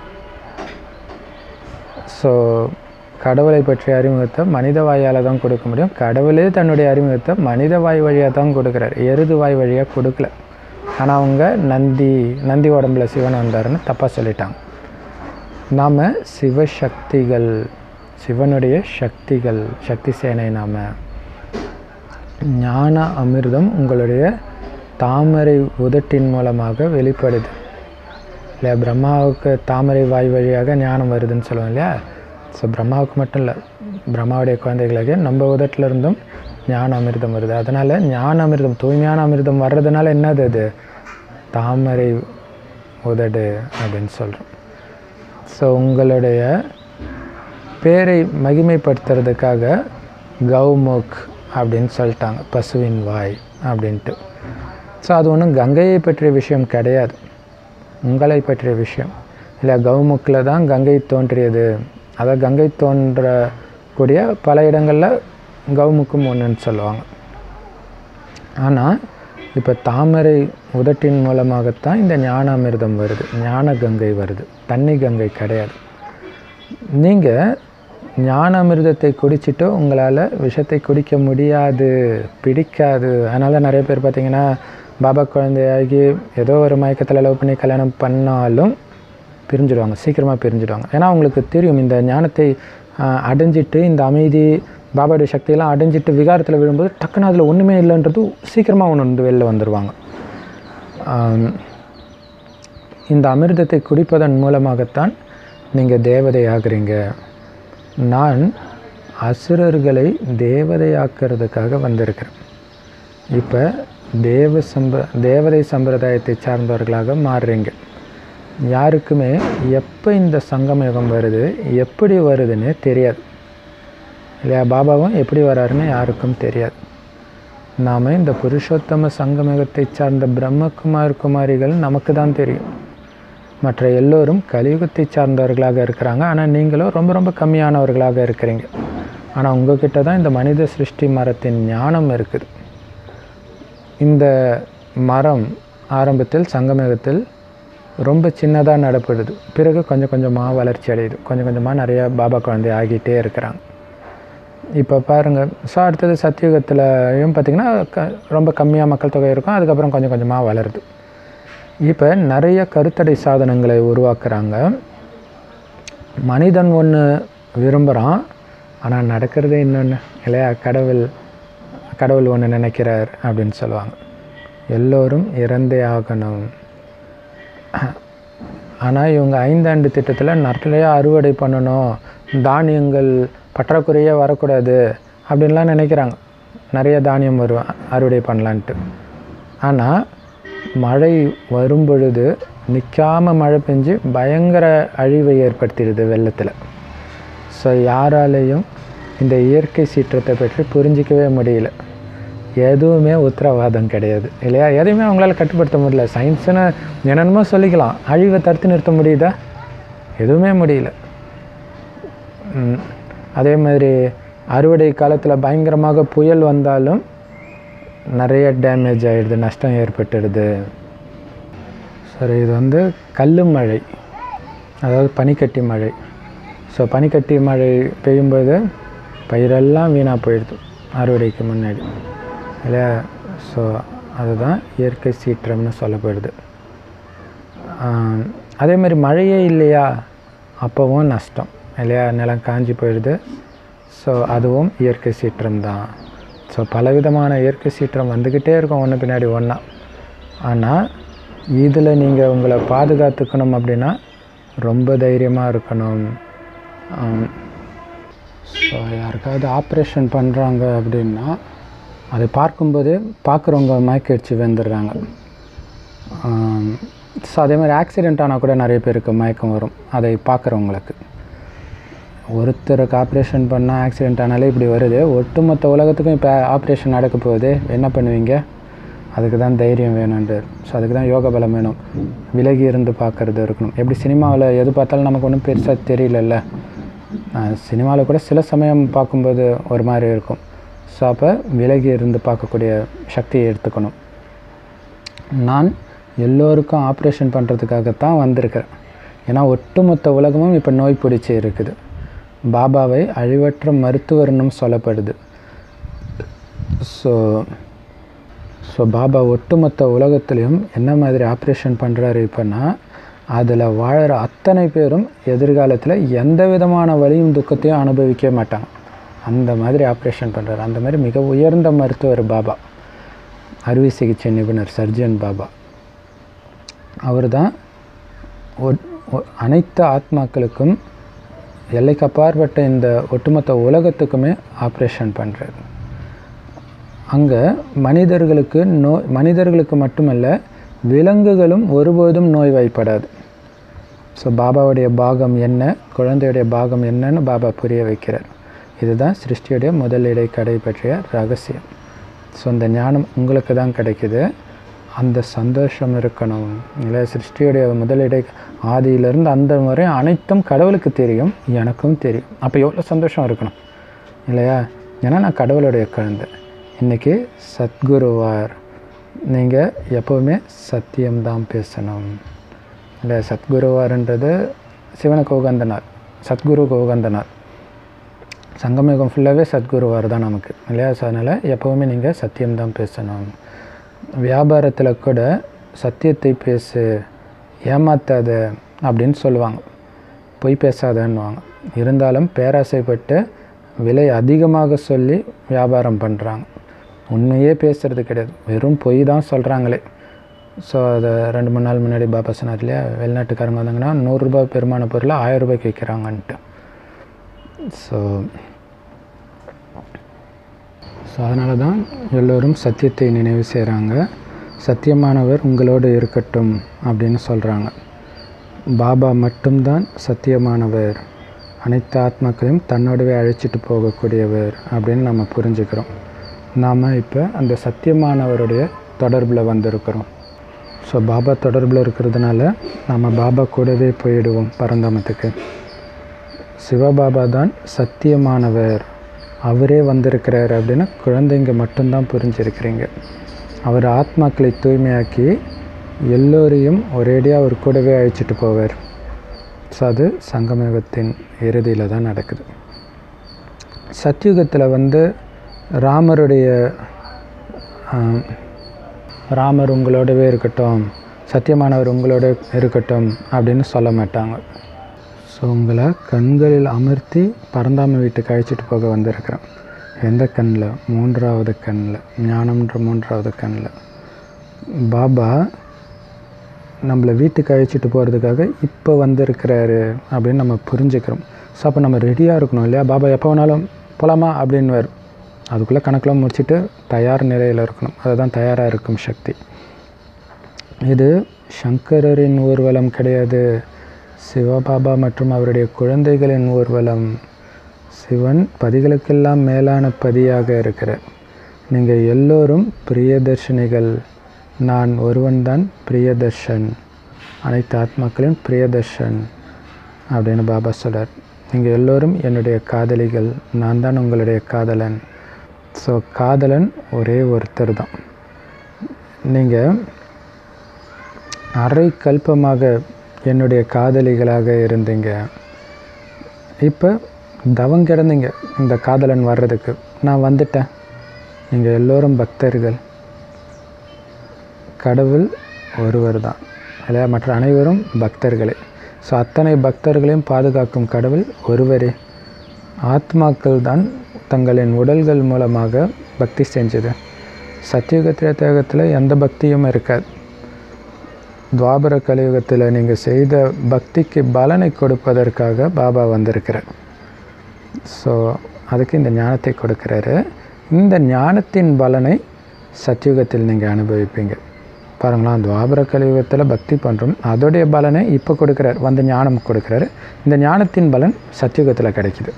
ஸோ கடவுளை பற்றிய அறிமுகத்தை மனித வாயால் தான் கொடுக்க முடியும் கடவுளே தன்னுடைய அறிமுகத்தை மனித வாய் வழியாக தான் கொடுக்குறாரு எருது வாய் வழியாக கொடுக்கல ஆனால் அவங்க நந்தி நந்தி உடம்புல சிவன் வந்தாருன்னு தப்பாக சொல்லிட்டாங்க நாம் சிவசக்திகள் சிவனுடைய சக்திகள் சக்தி சேனை நாம் ஞான அமிர்தம் உங்களுடைய தாமரை உதட்டின் மூலமாக வெளிப்படுது இல்லையா பிரம்மாவுக்கு தாமரை வாய் வழியாக ஞானம் வருதுன்னு சொல்லுவோம் இல்லையா ஸோ பிரம்மாவுக்கு மட்டும் இல்லை பிரம்மாவுடைய குழந்தைகளுக்கு நம்ம உதட்டில் இருந்தும் ஞான அமிர்தம் வருது அதனால் ஞான அமிர்தம் தூய்மையான அமிர்தம் வர்றதுனால என்னது அது தாமரை உதடு அப்படின்னு சொல்கிறோம் ஸோ உங்களுடைய பேரை மகிமைப்படுத்துறதுக்காக கௌமுக் அப்படின்னு சொல்லிட்டாங்க பசுவின் வாய் அப்படின்ட்டு ஸோ அது ஒன்றும் கங்கையை பற்றிய விஷயம் கிடையாது உங்களை பற்றிய விஷயம் இல்லை கௌமுக்கில் தான் கங்கை தோன்றியது அதை கங்கை தோன்றக்கூடிய பல இடங்களில் கௌமுக்கும் ஒன்றுன்னு சொல்லுவாங்க ஆனால் இப்போ தாமரை உதட்டின் மூலமாகத்தான் இந்த ஞான அமிர்தம் வருது ஞான கங்கை வருது தண்ணி கங்கை கிடையாது நீங்கள் ஞான அமிர்தத்தை குடிச்சிட்டு உங்களால் விஷத்தை குடிக்க முடியாது பிடிக்காது அதனால நிறைய பேர் பார்த்தீங்கன்னா பாபா குழந்தையாகி ஏதோ ஒரு மயக்கத்தில் லவ் பண்ணி கல்யாணம் பண்ணாலும் பிரிஞ்சிடுவாங்க சீக்கிரமாக பிரிஞ்சிடுவாங்க ஏன்னா அவங்களுக்கு தெரியும் இந்த ஞானத்தை ஆஹ், அடைஞ்சிட்டு இந்த அமைதி பாபாவுடைய சக்தியெல்லாம் அடைஞ்சிட்டு விகாரத்தில் விழும்போது டக்குன்னு அதில் ஒன்றுமே இல்லைன்றது சீக்கிரமாக உணர்ந்து வெளில வந்துடுவாங்க ஆம், இந்த அமிர்தத்தை குடிப்பதன் மூலமாகத்தான் நீங்கள் தேவதை ஆகுறீங்க நான் அசுரர்களை தேவதையாக்குறதுக்காக வந்திருக்கிறேன் இப்போ தேவ சம்ப தேவதை சம்பிரதாயத்தை சார்ந்தவர்களாக மாறுறீங்க யாருக்குமே எப்போ இந்த சங்கம் யுகம் வருது எப்படி வருதுன்னே தெரியாது இல்லையா பாபாவும் எப்படி வராருன்னு யாருக்கும் தெரியாது நாம் இந்த புருஷோத்தம சங்கமயுகத்தை சார்ந்த பிரம்மகுமார் குமாரிகள் நமக்கு தான் தெரியும் மற்ற எல்லோரும் கலியுகத்தை சார்ந்தவர்களாக இருக்கிறாங்க ஆனால் நீங்களும் ரொம்ப ரொம்ப கம்மியானவர்களாக இருக்கிறீங்க ஆனால் உங்ககிட்ட தான் இந்த மனித சிருஷ்டி மரத்தின் ஞானம் இருக்குது இந்த மரம் ஆரம்பத்தில் சங்கமயுகத்தில் ரொம்ப சின்னதாக நடப்படுது பிறகு கொஞ்சம் கொஞ்சமாக வளர்ச்சி அடையுது கொஞ்சம் கொஞ்சமாக நிறைய பாபா குழந்தை ஆகிட்டே இருக்கிறாங்க இப்போ பாருங்கள் ஸோ அடுத்தது சத்தியுகத்திலையும் பார்த்திங்கன்னா க ரொம்ப கம்மியாக மக்கள் தொகை இருக்கும் அதுக்கப்புறம் கொஞ்சம் கொஞ்சமாக வளருது இப்போ நிறைய கருத்தடை சாதனங்களை உருவாக்குறாங்க மனிதன் ஒன்று விரும்புகிறான் ஆனால் நடக்கிறதே இன்னொன்று இல்லையா கடவுள் கடவுள் ஒன்று நினைக்கிறார் அப்படின்னு சொல்லுவாங்க எல்லோரும் இறந்தே ஆகணும் ஆனால் இவங்க ஐந்தாண்டு திட்டத்தில் நிறைய அறுவடை பண்ணணும் தானியங்கள் பற்றாக்குறையே வரக்கூடாது அப்படின்லாம் நினைக்கிறாங்க நிறைய தானியம் வரும் அறுவடை பண்ணலான்ட்டு ஆனால் மழை வரும் பொழுது நிற்காம மழை பெஞ்சு பயங்கர அழிவை ஏற்படுத்திடுது வெள்ளத்தில் ஸோ யாராலையும் இந்த இயற்கை சீற்றத்தை பற்றி புரிஞ்சிக்கவே முடியல எதுவுமே உத்தரவாதம் கிடையாது இல்லையா எதையுமே அவங்களால கட்டுப்படுத்த முடியல சயின்ஸுன்னு என்னென்னமோ சொல்லிக்கலாம் அழிவை தடுத்து நிறுத்த முடியுதா எதுவுமே முடியல ம், அதே மாதிரி அறுவடை காலத்தில் பயங்கரமாக புயல் வந்தாலும் நிறைய டேமேஜ் ஆகிடுது நஷ்டம் ஏற்பட்டுடுது சரி இது வந்து கல் மழை அதாவது பனிக்கட்டி மழை ஸோ பனிக்கட்டி மழை பெய்யும்போது பயிரெல்லாம் வீணாக போயிடுது அறுவடைக்கு முன்னாடி இல்லையா ஸோ அதுதான் இயற்கை சீற்றம்னு சொல்லப்படுது ஆம், அதே மாதிரி மழையே இல்லையா அப்போவும் நஷ்டம் இல்லையா நிலம் காஞ்சி போயிடுது ஸோ அதுவும் இயற்கை சீற்றம் தான் ஸோ பலவிதமான இயற்கை சீற்றம் வந்துக்கிட்டே இருக்கும் ஒன்று பின்னாடி ஒன்றா ஆனால் இதில் நீங்கள் உங்களை பாதுகாத்துக்கணும் அப்படின்னா ரொம்ப தைரியமாக இருக்கணும் ஸோ யாருக்காவது ஆப்ரேஷன் பண்ணுறாங்க அப்படின்னா அதை பார்க்கும்போதே பார்க்குறவங்க மயக்கடிச்சு வந்துடுறாங்க ஸோ அதே மாதிரி ஆக்சிடெண்ட் ஆனால் கூட நிறைய பேருக்கு மயக்கம் வரும் அதை பார்க்குறவங்களுக்கு ஒருத்தருக்கு ஆப்ரேஷன் பண்ணால் ஆக்சிடெண்ட் ஆனாலே இப்படி வருது ஒட்டுமொத்த உலகத்துக்கும் இப்போ ஆப்ரேஷன் நடக்க போகுது என்ன பண்ணுவீங்க அதுக்கு தான் தைரியம் வேணுன்றார் ஸோ அதுக்கு தான் யோக பலம் வேணும் விலகி இருந்து பார்க்குறது இருக்கணும் எப்படி சினிமாவில் எது பார்த்தாலும் நமக்கு ஒன்றும் பெருசாக தெரியலல்ல சினிமாவில் கூட சில சமயம் பார்க்கும்போது ஒரு மாதிரி இருக்கும் ஸோ அப்போ விலகி இருந்து பார்க்கக்கூடிய சக்தியை எடுத்துக்கணும் நான் எல்லோருக்கும் ஆப்ரேஷன் பண்ணுறதுக்காகத்தான் வந்திருக்கிறேன் ஏன்னா ஒட்டுமொத்த உலகமும் இப்போ நோய் பிடிச்சி இருக்குது பாபாவை அழிவற்ற மருத்துவர்னும் சொல்லப்படுது ஸோ ஸோ பாபா ஒட்டுமொத்த உலகத்துலேயும் என்ன மாதிரி ஆப்ரேஷன் பண்ணுறாரு இப்போன்னா அதில் வாழற அத்தனை பேரும் எதிர்காலத்தில் எந்த விதமான வலியும் துக்கத்தையும் அனுபவிக்கவே மாட்டாங்க அந்த மாதிரி ஆப்ரேஷன் பண்ணுறாரு அந்த மாதிரி மிக உயர்ந்த மருத்துவர் பாபா அறுவை சிகிச்சை நிபுணர் சர்ஜன் பாபா அவர் தான் அனைத்து ஆத்மாக்களுக்கும் எல்லைக்கு அப்பாற்பட்ட இந்த ஒட்டுமொத்த உலகத்துக்குமே ஆப்ரேஷன் பண்ணுறாரு அங்கே மனிதர்களுக்கு நோய் மனிதர்களுக்கு மட்டுமல்ல விலங்குகளும் ஒருபோதும் நோய்வாய்ப்படாது ஸோ பாபாவுடைய பாகம் என்ன குழந்தையுடைய பாகம் என்னன்னு பாபா புரிய வைக்கிறார் இதுதான் சிருஷ்டியுடைய முதல் இடைக்கடை பற்றிய ரகசியம் ஸோ இந்த ஞானம் உங்களுக்கு தான் கிடைக்குது அந்த சந்தோஷம் இருக்கணும் இல்லை சிருஷ்டியுடைய முதல் இடை ஆதியிலிருந்து அந்த வரை அனைத்தும் கடவுளுக்கு தெரியும் எனக்கும் தெரியும் அப்போ எவ்வளோ சந்தோஷம் இருக்கணும் இல்லையா ஏன்னா நான் கடவுளுடைய குழந்தை இன்றைக்கி சத்குருவார் நீங்கள் எப்போவுமே சத்தியம்தான் பேசணும் இல்லை சத்குருவார்ன்றது சிவனுக்கு உகந்த நாள் சத்குருக்கு உகந்த நாள் சங்கமயுகம் ஃபுல்லாகவே சத்குருவார் தான் நமக்கு இல்லையா ஸோ அதனால் எப்போவுமே நீங்கள் சத்தியம்தான் பேசணும் வியாபாரத்தில் கூட சத்தியத்தை பேசு ஏமாத்தாத அப்படின்னு சொல்லுவாங்க பொய் பேசாதன்னுவாங்க இருந்தாலும் பேராசைப்பட்டு விலை அதிகமாக சொல்லி வியாபாரம் பண்ணுறாங்க உண்மையே பேசுகிறது கிடையாது வெறும் பொய் தான் சொல்கிறாங்களே ஸோ அதை ரெண்டு மூணு நாள் முன்னாடி பாபா சொன்னார் இல்லையா வெளிநாட்டுக்காரங்க வந்தாங்கன்னா நூறுரூபா பெருமான பொருளை ஆயிரம் ரூபாய்க்கு விற்கிறாங்கன்ட்டு ஸோ ஸோ அதனால தான் எல்லோரும் சத்தியத்தை நினைவு செய்கிறாங்க சத்தியமானவர் உங்களோடு இருக்கட்டும் அப்படின்னு சொல்கிறாங்க பாபா மட்டும்தான் சத்தியமானவர் அனைத்து ஆத்மாக்களையும் தன்னோடவே அழைச்சிட்டு போகக்கூடியவர் அப்படின்னு நம்ம புரிஞ்சுக்கிறோம் நாம் இப்போ அந்த சத்தியமானவருடைய தொடர்பில் வந்திருக்கிறோம் ஸோ பாபா தொடர்பில் இருக்கிறதுனால நம்ம பாபா கூடவே போயிடுவோம் பரந்தாமத்துக்கு சிவபாபா தான் சத்தியமானவர் அவரே வந்திருக்கிறார் அப்படின்னு குழந்தைங்க மட்டும்தான் புரிஞ்சிருக்கிறீங்க அவர் ஆத்மாக்களை தூய்மையாக்கி எல்லோரையும் ஒரேடியாக அவர் கூடவே அழைச்சிட்டு போவார் ஸோ அது சங்கமயுகத்தின் இறுதியில் தான் நடக்குது சத்யுகத்தில் வந்து ராமருடைய ஆம், ராமர் உங்களோடவே இருக்கட்டும் சத்தியமானவர் உங்களோட இருக்கட்டும் அப்படின்னு சொல்ல மாட்டாங்க ஸோ உங்களை கண்களில் அமர்த்தி பரந்தாம வீட்டுக்கு அழைச்சிட்டு போக வந்திருக்கிறேன் எந்த கண்ணில் மூன்றாவது கண்ணில் ஞானம்ன்ற மூன்றாவது கண்ணில் பாபா நம்மளை வீட்டுக்கு அழைச்சிட்டு போகிறதுக்காக இப்போ வந்திருக்கிறாரு அப்படின்னு நம்ம புரிஞ்சுக்கிறோம் ஸோ அப்போ நம்ம ரெடியாக இருக்கணும் இல்லையா பாபா எப்போ வேணாலும் போகலாமா அப்படின்னு அதுக்குள்ளே கணக்கெலாம் முடிச்சுட்டு தயார் நிலையில் இருக்கணும் அதுதான் தயாராக இருக்கும் சக்தி இது சங்கரரின் ஊர்வலம் கிடையாது சிவபாபா மற்றும் அவருடைய குழந்தைகளின் ஊர்வலம் சிவன் பதிகளுக்கெல்லாம் மேலான பதியாக இருக்கிறார் நீங்கள் எல்லோரும் பிரியதர்ஷினிகள் நான் ஒருவன்தான் பிரியதர்ஷன் அனைத்து ஆத்மாக்களின் பிரியதர்ஷன் அப்படின்னு பாபா சொல்றார் நீங்கள் எல்லோரும் என்னுடைய காதலிகள் நான் தான் உங்களுடைய காதலன் ஸோ காதலன் ஒரே ஒருத்தர் தான் நீங்கள் அரை கல்பமாக என்னுடைய காதலிகளாக இருந்தீங்க இப்போ தவம் கிடந்தீங்க இந்த காதலன் வர்றதுக்கு நான் வந்துட்டேன் நீங்கள் எல்லோரும் பக்தர்கள் கடவுள் ஒருவர் தான் இல்லையா மற்ற அனைவரும் பக்தர்களே ஸோ அத்தனை பக்தர்களையும் பாதுகாக்கும் கடவுள் ஒருவரே ஆத்மாக்கள் தான் தங்களின் உடல்கள் மூலமாக பக்தி செஞ்சது சத்தியுக திரேதயுகத்தில் எந்த பக்தியும் இருக்காது துவாபர கலியுகத்தில் நீங்கள் செய்த பக்திக்கு பலனை கொடுப்பதற்காக பாபா வந்திருக்கிறார் ஸோ அதுக்கு இந்த ஞானத்தை கொடுக்குறாரு இந்த ஞானத்தின் பலனை சத்தியுகத்தில் நீங்கள் அனுபவிப்பீங்க பாருங்களேன் துவாபர கலியுகத்தில் பக்தி பண்ணுறோம் அதோடைய பலனை இப்போ கொடுக்குறார் வந்து ஞானம் கொடுக்குறாரு இந்த ஞானத்தின் பலன் சத்தியுகத்தில் கிடைக்குது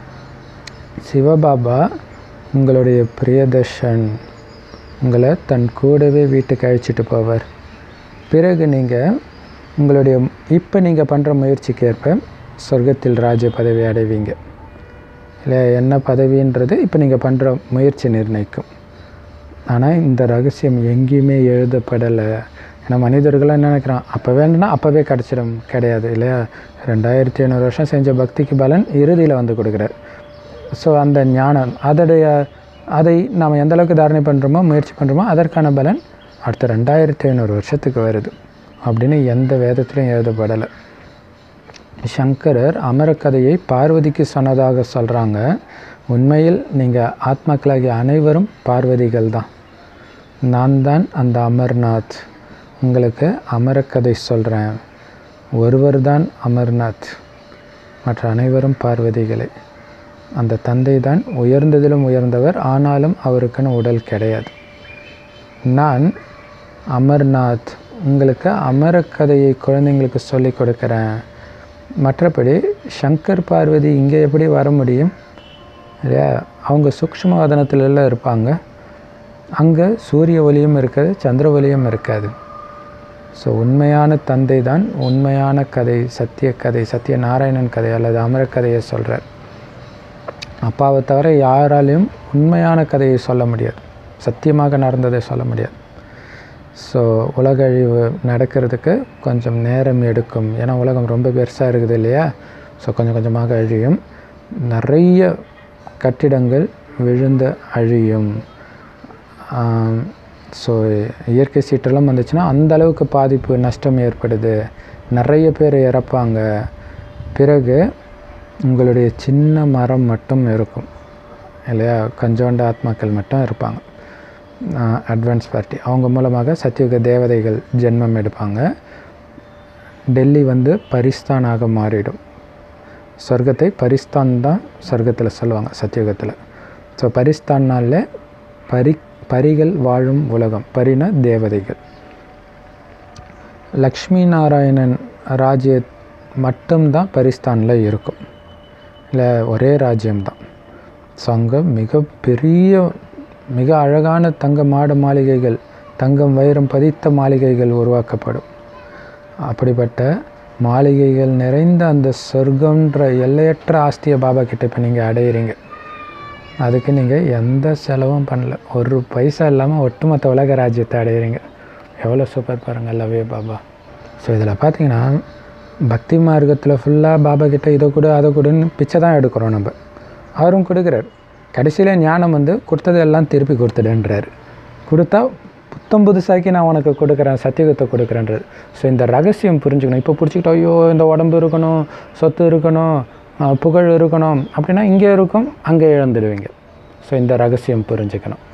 சிவபாபா உங்களுடைய பிரியதர்ஷன் உங்களை தன் கூடவே வீட்டுக்கு அழைச்சிட்டு போவார் பிறகு நீங்கள் உங்களுடைய இப்போ நீங்கள் பண்ணுற முயற்சிக்கு ஏற்ப சொர்க்கத்தில் ராஜ்ய பதவி அடைவீங்க இல்லை என்ன பதவின்றது இப்போ நீங்கள் பண்ணுற முயற்சி நிர்ணயிக்கும் ஆனால் இந்த ரகசியம் எங்கேயுமே எழுதப்படலை ஏன்னா மனிதர்களாக என்ன நினைக்கிறான் அப்போ வேணும்னா அப்போவே கிடச்சிடும் கிடையாது இல்லையா ரெண்டாயிரத்தி ஐநூறு வருஷம் செஞ்ச பக்திக்கு பலன் இறுதியில் வந்து கொடுக்குறார் ஸோ அந்த ஞானம் அதோடைய அதை நாம் எந்த அளவுக்கு தாரணை பண்ணுறோமோ முயற்சி பண்ணுறோமோ அதற்கான பலன் அடுத்த ரெண்டாயிரத்தி ஐநூறு வருஷத்துக்கு வருது அப்படின்னு எந்த வேதத்திலையும் எழுதப்படலை சங்கரர் அமரக்கதையை பார்வதிக்கு சொன்னதாக சொல்கிறாங்க உண்மையில் நீங்கள் ஆத்மாக்களாகிய அனைவரும் பார்வதிகள் தான் நான் தான் அந்த அமர்நாத் உங்களுக்கு அமரக்கதை சொல்கிறேன் ஒருவர் தான் அமர்நாத் மற்ற அனைவரும் பார்வதிகளே அந்த தந்தை தான் உயர்ந்ததிலும் உயர்ந்தவர் ஆனாலும் அவருக்குன்னு உடல் கிடையாது நான் அமர்நாத் உங்களுக்கு அமரக்கதையை குழந்தைங்களுக்கு சொல்லிக் கொடுக்குறேன் மற்றபடி சங்கர் பார்வதி இங்கே எப்படி வர முடியும் இல்லையா அவங்க சூக்ஷ்ம வதனத்துலலாம் இருப்பாங்க அங்கே சூரிய ஒளியும் இருக்காது சந்திர ஒளியும் இருக்காது ஸோ உண்மையான தந்தை தான் உண்மையான கதை சத்திய கதை சத்திய நாராயணன் கதை அல்லது அமரக்கதையை சொல்கிறார் அப்பாவை தவிர யாராலையும் உண்மையான கதையை சொல்ல முடியாது சத்தியமாக நடந்ததை சொல்ல முடியாது ஸோ உலக அழிவு நடக்கிறதுக்கு கொஞ்சம் நேரம் எடுக்கும் ஏன்னா உலகம் ரொம்ப பெருசாக இருக்குது இல்லையா ஸோ கொஞ்சம் கொஞ்சமாக அழியும் நிறைய கட்டிடங்கள் விழுந்து அழியும் ஸோ இயற்கை சீற்றெல்லாம் வந்துச்சுன்னா அந்த அளவுக்கு பாதிப்பு நஷ்டம் ஏற்படுது நிறைய பேர் இறப்பாங்க பிறகு உங்களுடைய சின்ன மரம் மட்டும் இருக்கும் இல்லையா கொஞ்சோண்ட ஆத்மாக்கள் மட்டும் இருப்பாங்க அட்வான்ஸ் பார்ட்டி அவங்க மூலமாக சத்தியுக தேவதைகள் ஜென்மம் எடுப்பாங்க டெல்லி வந்து பரிஸ்தானாக மாறிடும் சொர்க்கத்தை பரிஸ்தான் தான் சொர்க்கத்தில் சொல்லுவாங்க சத்தியுகத்தில் ஸோ பரிஸ்தான்னால பரி பரிகள் வாழும் உலகம் பரின தேவதைகள் லக்ஷ்மி நாராயணன் ராஜ்ய மட்டும்தான் பரிஸ்தானில் இருக்கும் இல்லை ஒரே ராஜ்யம்தான் ஸோ அங்கே மிக பெரிய மிக அழகான தங்க மாட மாளிகைகள் தங்கம் வைரம் பதித்த மாளிகைகள் உருவாக்கப்படும் அப்படிப்பட்ட மாளிகைகள் நிறைந்த அந்த சொர்க்கம்ன்ற எல்லையற்ற ஆஸ்தியை பாபா கிட்ட இப்போ நீங்கள் அடையிறீங்க அதுக்கு நீங்கள் எந்த செலவும் பண்ணல ஒரு பைசா இல்லாமல் ஒட்டுமொத்த உலக ராஜ்யத்தை அடையிறீங்க எவ்வளோ சூப்பர் பாருங்கள் லவ்வே பாபா ஸோ இதில் பார்த்தீங்கன்னா பக்தி மார்க்கத்தில் ஃபுல்லாக பாபா கிட்ட இதை கொடு அதை கொடுன்னு பிச்சை தான் எடுக்கிறோம் நம்ம அவரும் கொடுக்குறாரு கடைசியில் ஞானம் வந்து கொடுத்தது எல்லாம் திருப்பி கொடுத்துடுன்றாரு கொடுத்தா புத்தம் புதுசாக்கி நான் உனக்கு கொடுக்குறேன் சத்தியகத்தை கொடுக்குறேன்றாரு ஸோ இந்த ரகசியம் புரிஞ்சுக்கணும் இப்போ பிடிச்சிக்கிட்டோம் ஐயோ இந்த உடம்பு இருக்கணும் சொத்து இருக்கணும் ஆஹ் புகழ் இருக்கணும் அப்படின்னா இங்கே இருக்கும் அங்கே இழந்துடுவீங்க ஸோ இந்த ரகசியம் புரிஞ்சுக்கணும்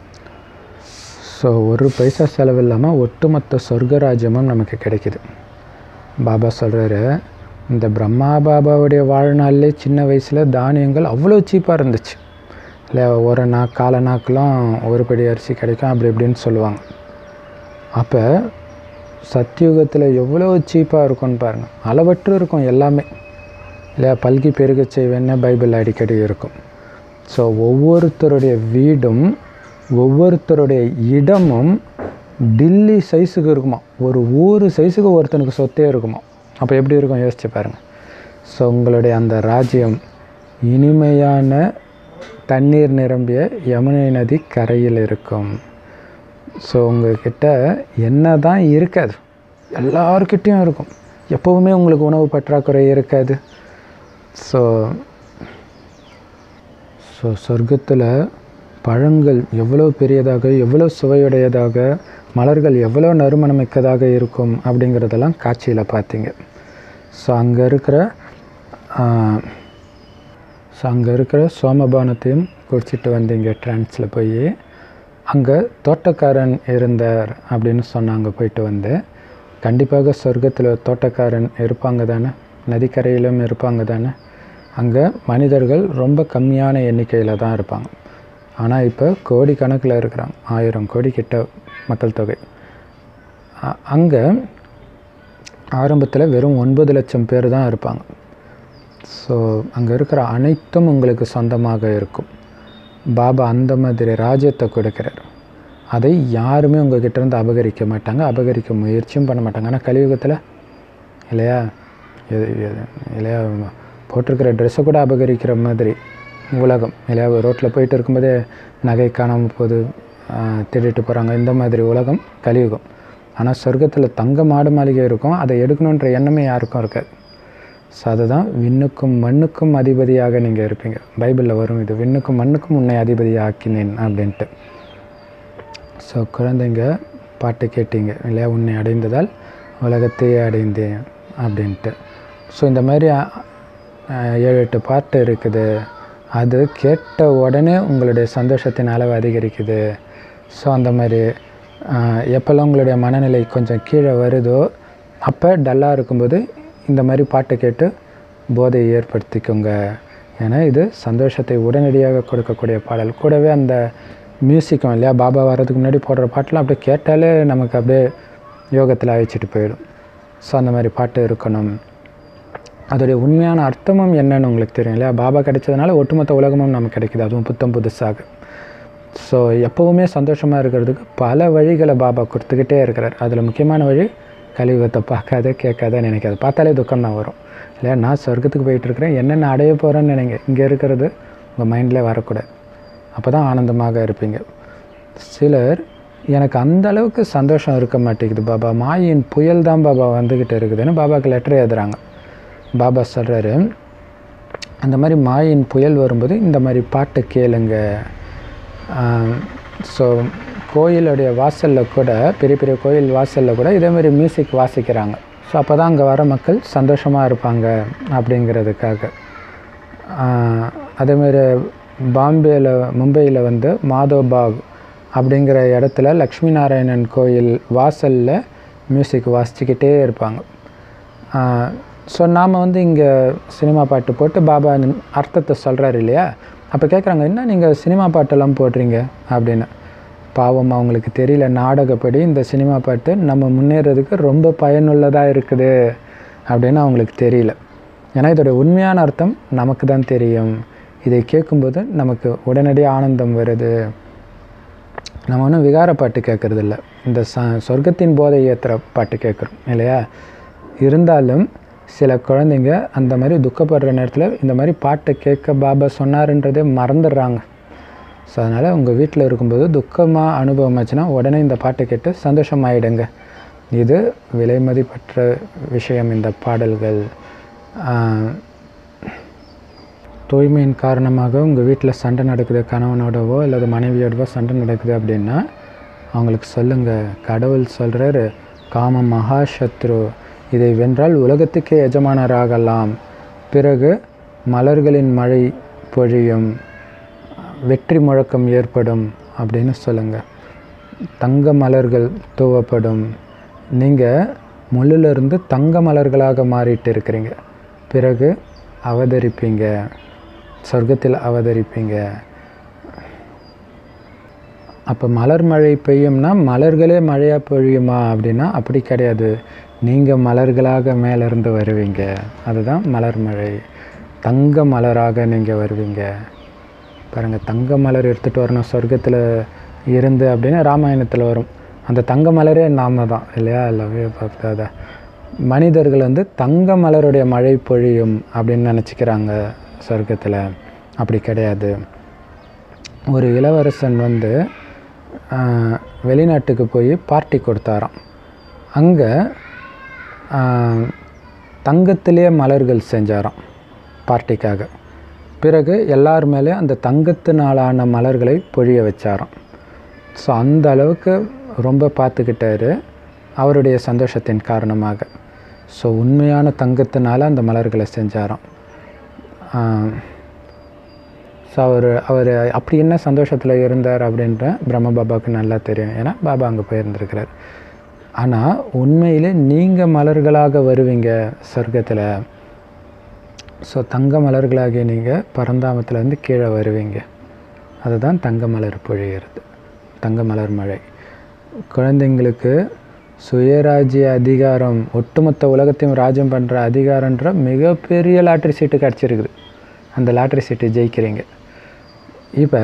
ஸோ ஒரு பைசா செலவு இல்லாமல் ஒட்டுமொத்த சொர்க்கராஜ்யமும் நமக்கு கிடைக்குது பாபா சொல்கிறாரு இந்த பிரம்மா பாபாவுடைய வாழ்நாளிலே சின்ன வயசில் தானியங்கள் அவ்வளோ சீப்பாக இருந்துச்சு இல்லை ஒரு நா கால நாக்கெலாம் ஒரு படி அரிசி கிடைக்கும் அப்படி இப்படின்னு சொல்லுவாங்க அப்போ சத்தியுகத்தில் எவ்வளோ சீப்பாக இருக்கும்னு பாருங்கள் அளவற்று இருக்கும் எல்லாமே இல்லையா பல்கி பெருகச் செய்வேன்னு பைபிள் அடிக்கடி இருக்கும் ஸோ ஒவ்வொருத்தருடைய வீடும் ஒவ்வொருத்தருடைய இடமும் டில்லி சைஸுக்கு இருக்குமா ஒரு ஊர் சைஸுக்கு ஒருத்தனுக்கு சொத்தே இருக்குமா அப்போ எப்படி இருக்கும் யோசிச்சு பாருங்கள் ஸோ உங்களுடைய அந்த ராஜ்யம் இனிமையான தண்ணீர் நிரம்பிய யமுனை நதி கரையில் இருக்கும் ஸோ உங்ககிட்ட என்ன தான் இருக்காது எல்லார்கிட்டேயும் இருக்கும் எப்போவுமே உங்களுக்கு உணவு பற்றாக்குறை இருக்காது ஸோ ஸோ சொர்க்கத்தில் பழங்கள் எவ்வளோ பெரியதாக எவ்வளோ சுவையுடையதாக மலர்கள் எவ்வளோ நறுமணமிக்கதாக இருக்கும் அப்படிங்கிறதெல்லாம் காட்சியில் பார்த்தீங்க ஸோ அங்கே இருக்கிற ஸோ அங்கே இருக்கிற சோமபானத்தையும் குடிச்சிட்டு வந்தீங்க ட்ரான்ஸில் போய் அங்கே தோட்டக்காரன் இருந்தார் அப்படின்னு சொன்னாங்க போயிட்டு வந்து கண்டிப்பாக சொர்க்கத்தில் தோட்டக்காரன் இருப்பாங்க தானே நதிக்கரையிலும் இருப்பாங்க தானே அங்கே மனிதர்கள் ரொம்ப கம்மியான எண்ணிக்கையில் தான் இருப்பாங்க ஆனால் இப்போ கோடி கணக்கில் இருக்கிறாங்க ஆயிரம் கோடி கிட்ட மக்கள் தொகை அங்கே ஆரம்பத்தில் வெறும் ஒன்பது லட்சம் பேர் தான் இருப்பாங்க ஸோ அங்கே இருக்கிற அனைத்தும் உங்களுக்கு சொந்தமாக இருக்கும் பாபா அந்த மாதிரி ராஜ்யத்தை கொடுக்குறார் அதை யாருமே உங்ககிட்ட இருந்து அபகரிக்க மாட்டாங்க அபகரிக்க முயற்சியும் பண்ண மாட்டாங்க ஆனால் கலியுகத்தில் இல்லையா எது எது இல்லையா போட்டிருக்கிற ட்ரெஸ்ஸை கூட அபகரிக்கிற மாதிரி உலகம் இல்லையா ரோட்டில் போயிட்டு இருக்கும்போதே நகை காணாமல் போகுது திருடிட்டு போகிறாங்க இந்த மாதிரி உலகம் கலியுகம் ஆனால் சொர்க்கத்தில் தங்க மாடு மாளிகை இருக்கும் அதை எடுக்கணுன்ற எண்ணமே யாருக்கும் இருக்காது ஸோ அதுதான் விண்ணுக்கும் மண்ணுக்கும் அதிபதியாக நீங்கள் இருப்பீங்க பைபிளில் வரும் இது விண்ணுக்கும் மண்ணுக்கும் உன்னை அதிபதியாக ஆக்கினேன் அப்படின்ட்டு ஸோ குழந்தைங்க பாட்டு கேட்டீங்க இல்லையா உன்னை அடைந்ததால் உலகத்தையே அடைந்தேன் அப்படின்ட்டு ஸோ இந்த மாதிரி ஏழு எட்டு பாட்டு இருக்குது அது கேட்ட உடனே உங்களுடைய சந்தோஷத்தின் அளவு அதிகரிக்குது ஸோ அந்த மாதிரி எப்போல்லாம் உங்களுடைய மனநிலை கொஞ்சம் கீழே வருதோ அப்போ டல்லாக இருக்கும்போது இந்த மாதிரி பாட்டை கேட்டு போதையை ஏற்படுத்திக்கோங்க ஏன்னா இது சந்தோஷத்தை உடனடியாக கொடுக்கக்கூடிய பாடல் கூடவே அந்த மியூசிக்கும் இல்லையா பாபா வர்றதுக்கு முன்னாடி போடுற பாட்டெலாம் அப்படியே கேட்டாலே நமக்கு அப்படியே யோகத்தில் அழைச்சிட்டு போயிடும் ஸோ அந்த மாதிரி பாட்டு இருக்கணும் அதோடைய உண்மையான அர்த்தமும் என்னன்னு உங்களுக்கு தெரியும் இல்லையா பாபா கிடைச்சதுனால ஒட்டுமொத்த உலகமும் நமக்கு கிடைக்குது அதுவும் புத்தம் புதுசாக ஸோ எப்போவுமே சந்தோஷமாக இருக்கிறதுக்கு பல வழிகளை பாபா கொடுத்துக்கிட்டே இருக்கிறார் அதில் முக்கியமான வழி கலியுகத்தை பார்க்காத கேட்காத நினைக்காத பார்த்தாலே துக்கம் தான் வரும் இல்லையா நான் சொர்க்கத்துக்கு போயிட்டுருக்கிறேன் என்னென்ன அடைய போகிறேன்னு நினைங்க இங்கே இருக்கிறது உங்கள் மைண்டில் வரக்கூடாது அப்போ தான் ஆனந்தமாக இருப்பீங்க சிலர் எனக்கு அந்த அளவுக்கு சந்தோஷம் இருக்க மாட்டேங்குது பாபா மாயின் புயல் தான் பாபா வந்துக்கிட்டு இருக்குதுன்னு பாபாவுக்கு லெட்டர் எழுதுறாங்க பாபா சொல்கிறாரு அந்த மாதிரி மாயின் புயல் வரும்போது இந்த மாதிரி பாட்டு கேளுங்க ஸோ கோயிலுடைய வாசலில் கூட பெரிய பெரிய கோயில் வாசலில் கூட இதே மாதிரி மியூசிக் வாசிக்கிறாங்க ஸோ அப்போ தான் அங்கே வர மக்கள் சந்தோஷமாக இருப்பாங்க அப்படிங்கிறதுக்காக ஆஹ் அதேமாரி பாம்பேயில் மும்பையில் வந்து மாதோபாக் அப்படிங்கிற இடத்துல லக்ஷ்மி நாராயணன் கோயில் வாசலில் மியூசிக் வாசிச்சுக்கிட்டே இருப்பாங்க ஸோ நாம் வந்து இங்கே சினிமா பாட்டு போட்டு பாபா இந்த அர்த்தத்தை சொல்கிறாரு இல்லையா அப்போ கேட்குறாங்க என்ன நீங்கள் சினிமா பாட்டெல்லாம் போடுறீங்க அப்படின்னு பாவம் அவங்களுக்கு தெரியல நாடகப்படி இந்த சினிமா பாட்டு நம்ம முன்னேறதுக்கு ரொம்ப பயனுள்ளதாக இருக்குது அப்படின்னு அவங்களுக்கு தெரியல ஏன்னா இதோட உண்மையான அர்த்தம் நமக்கு தான் தெரியும் இதை கேட்கும்போது நமக்கு உடனடி ஆனந்தம் வருது நம்ம ஒன்றும் விகார பாட்டு கேட்குறது இல்லை இந்த ச சொர்க்கத்தின் போதை ஏற்றுற பாட்டு கேட்குறோம் இல்லையா இருந்தாலும் சில குழந்தைங்க அந்த மாதிரி துக்கப்படுற நேரத்தில் இந்த மாதிரி பாட்டை கேட்க பாபா சொன்னாருன்றதே மறந்துடுறாங்க ஸோ அதனால் உங்கள் வீட்டில் இருக்கும்போது துக்கமாக அனுபவம் ஆச்சுன்னா உடனே இந்த பாட்டை கேட்டு சந்தோஷமாயிடுங்க இது விலை மதிப்பற்ற விஷயம் இந்த பாடல்கள் ஆஹ், தூய்மையின் காரணமாக உங்கள் வீட்டில் சண்டை நடக்குது கணவனோடவோ அல்லது மனைவியோடவோ சண்டை நடக்குது அப்படின்னா அவங்களுக்கு சொல்லுங்கள் கடவுள் சொல்கிறாரு காம மகாசத்ரு இதை வென்றால் உலகத்துக்கே எஜமானராகலாம் பிறகு மலர்களின் மழை பொழியும் வெற்றி முழக்கம் ஏற்படும் அப்படின்னு சொல்லுங்கள் தங்க மலர்கள் தூவப்படும் நீங்கள் முள்ளிலிருந்து தங்க மலர்களாக மாறிட்டு இருக்கிறீங்க பிறகு அவதரிப்பீங்க சொர்க்கத்தில் அவதரிப்பீங்க அப்போ மலர் மழை பெய்யும்னா மலர்களே மழையாக பொழியுமா அப்படின்னா அப்படி கிடையாது நீங்கள் மலர்களாக மேலேருந்து வருவீங்க அதுதான் மலர் மழை தங்க மலராக நீங்கள் வருவீங்க பாருங்கள் தங்க மலர் எடுத்துகிட்டு வரணும் சொர்க்கத்தில் இருந்து அப்படின்னு ராமாயணத்தில் வரும் அந்த தங்க மலரே நாம தான் இல்லையா லவ்வே பார்த்தா மனிதர்கள் வந்து தங்க மலருடைய மழை பொழியும் அப்படின்னு நினச்சிக்கிறாங்க சொர்க்கத்தில் அப்படி கிடையாது ஒரு இளவரசன் வந்து ஆஹ், வெளிநாட்டுக்கு போய் பார்ட்டி கொடுத்தாராம் அங்கே தங்கத்திலே மலர்கள் செஞ்சாராம் பார்ட்டிக்காக பிறகு எல்லார் மேலேயும் அந்த தங்கத்தினாலான மலர்களை பொழிய வச்சாராம் ஸோ அந்த அளவுக்கு ரொம்ப பார்த்துக்கிட்டாரு அவருடைய சந்தோஷத்தின் காரணமாக ஸோ உண்மையான தங்கத்தினால அந்த மலர்களை செஞ்சாராம் ஸோ அவர் அவர் அப்படி என்ன சந்தோஷத்தில் இருந்தார் அப்படின்ற பிரம்ம பாபாவுக்கு நல்லா தெரியும் ஏன்னா பாபா அங்கே போயிருந்திருக்கிறார் ஆனால் உண்மையிலே நீங்கள் மலர்களாக வருவீங்க சொர்க்கத்தில் ஸோ தங்க மலர்களாகிய நீங்கள் பரந்தாமத்துலேருந்து கீழே வருவீங்க அதுதான் தங்க மலர் பொழிகிறது தங்க மலர் மழை குழந்தைங்களுக்கு சுயராஜ்ய அதிகாரம் ஒட்டுமொத்த உலகத்தையும் ராஜ்யம் பண்ணுற அதிகாரன்ற மிகப்பெரிய லாட்ரி சீட்டு கிடச்சிருக்குது அந்த லாட்ரி சீட்டு ஜெயிக்கிறீங்க இப்போ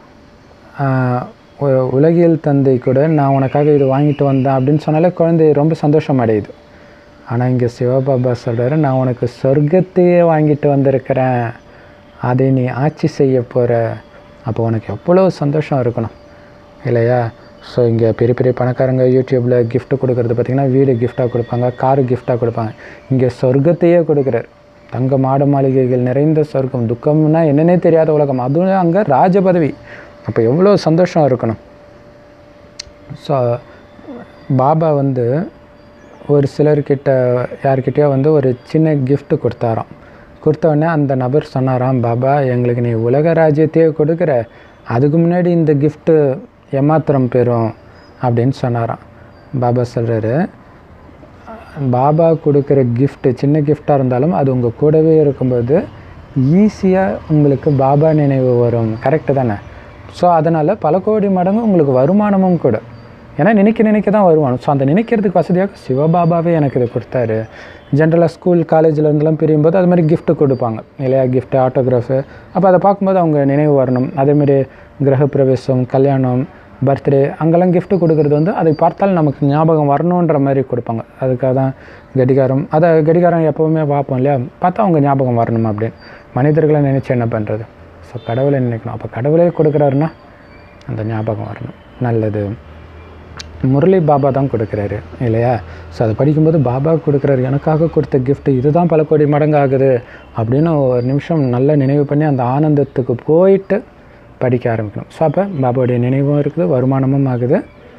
உலகியல் தந்தை கூட நான் உனக்காக இது வாங்கிட்டு வந்தேன் அப்படின்னு சொன்னாலே குழந்தை ரொம்ப சந்தோஷம் அடையுது ஆனால் இங்கே சிவபாபா சொல்கிறாரு நான் உனக்கு சொர்க்கத்தையே வாங்கிட்டு வந்திருக்கிறேன் அதை நீ ஆட்சி செய்ய போகிற அப்போ உனக்கு எவ்வளோ சந்தோஷம் இருக்கணும் இல்லையா ஸோ இங்கே பெரிய பெரிய பணக்காரங்க யூடியூப்பில் gift கொடுக்கறது பார்த்திங்கன்னா வீடு கிஃப்டாக கொடுப்பாங்க காரு கிஃப்டாக கொடுப்பாங்க இங்கே சொர்க்கத்தையே கொடுக்குறாரு தங்க மாட மாளிகைகள் நிறைந்த சொர்க்கம் துக்கம்னா என்னன்னே தெரியாத உலகம் அதுவும் அங்கே ராஜ பதவி அப்போ எவ்வளோ சந்தோஷம் இருக்கணும் ஸோ பாபா வந்து ஒரு சிலர்கிட்ட யார்கிட்டயோ வந்து ஒரு சின்ன gift கொடுத்தாராம் கொடுத்த உடனே அந்த நபர் சொன்னாராம் பாபா எங்களுக்கு நீ உலக ராஜ்யத்தையே கொடுக்குற அதுக்கு முன்னாடி இந்த கிஃப்ட்டு ஏமாத்திரம் பெறும் அப்படின்னு சொன்னாராம் பாபா சொல்கிறாரு பாபா கொடுக்குற gift சின்ன கிஃப்டாக இருந்தாலும் அது உங்கள் கூடவே இருக்கும்போது ஈஸியாக உங்களுக்கு பாபா நினைவு வரும் கரெக்டு தானே ஸோ அதனால் பல கோடி மடங்கு உங்களுக்கு வருமானமும் கூட ஏன்னா நினைக்க நினைக்க தான் வருவான் ஸோ அந்த நினைக்கிறதுக்கு வசதியாக சிவபாபாவே எனக்கு இதை கொடுத்தாரு ஜென்ரலாக ஸ்கூல் காலேஜில் இருந்தெல்லாம் பிரியும்போது அது மாதிரி gift கொடுப்பாங்க இல்லையா gift ஆட்டோகிராஃபு அப்போ அதை பார்க்கும்போது அவங்க நினைவு வரணும் அதேமாரி கிரகப்பிரவேசம் கல்யாணம் பர்த்டே அங்கெல்லாம் gift கொடுக்கறது வந்து அதை பார்த்தால் நமக்கு ஞாபகம் வரணுன்ற மாதிரி கொடுப்பாங்க அதுக்காக தான் கடிகாரம் அதை கடிகாரம் எப்போவுமே பார்ப்போம் இல்லையா பார்த்தா அவங்க ஞாபகம் வரணும் அப்படின்னு மனிதர்களை நினச்சி என்ன பண்ணுறது ஸோ கடவுளை நினைக்கணும் அப்போ கடவுளே கொடுக்குறாருன்னா அந்த ஞாபகம் வரணும் நல்லது முரளி பாபா தான் கொடுக்குறாரு இல்லையா ஸோ அதை படிக்கும்போது பாபா கொடுக்குறாரு எனக்காக கொடுத்த gift இதுதான் பல கோடி மடங்கு ஆகுது அப்படின்னு ஒரு நிமிஷம் நல்லா நினைவு பண்ணி அந்த ஆனந்தத்துக்கு போயிட்டு படிக்க ஆரம்பிக்கணும் ஸோ அப்போ பாபாவுடைய நினைவும் இருக்குது வருமானமும் ஆகுது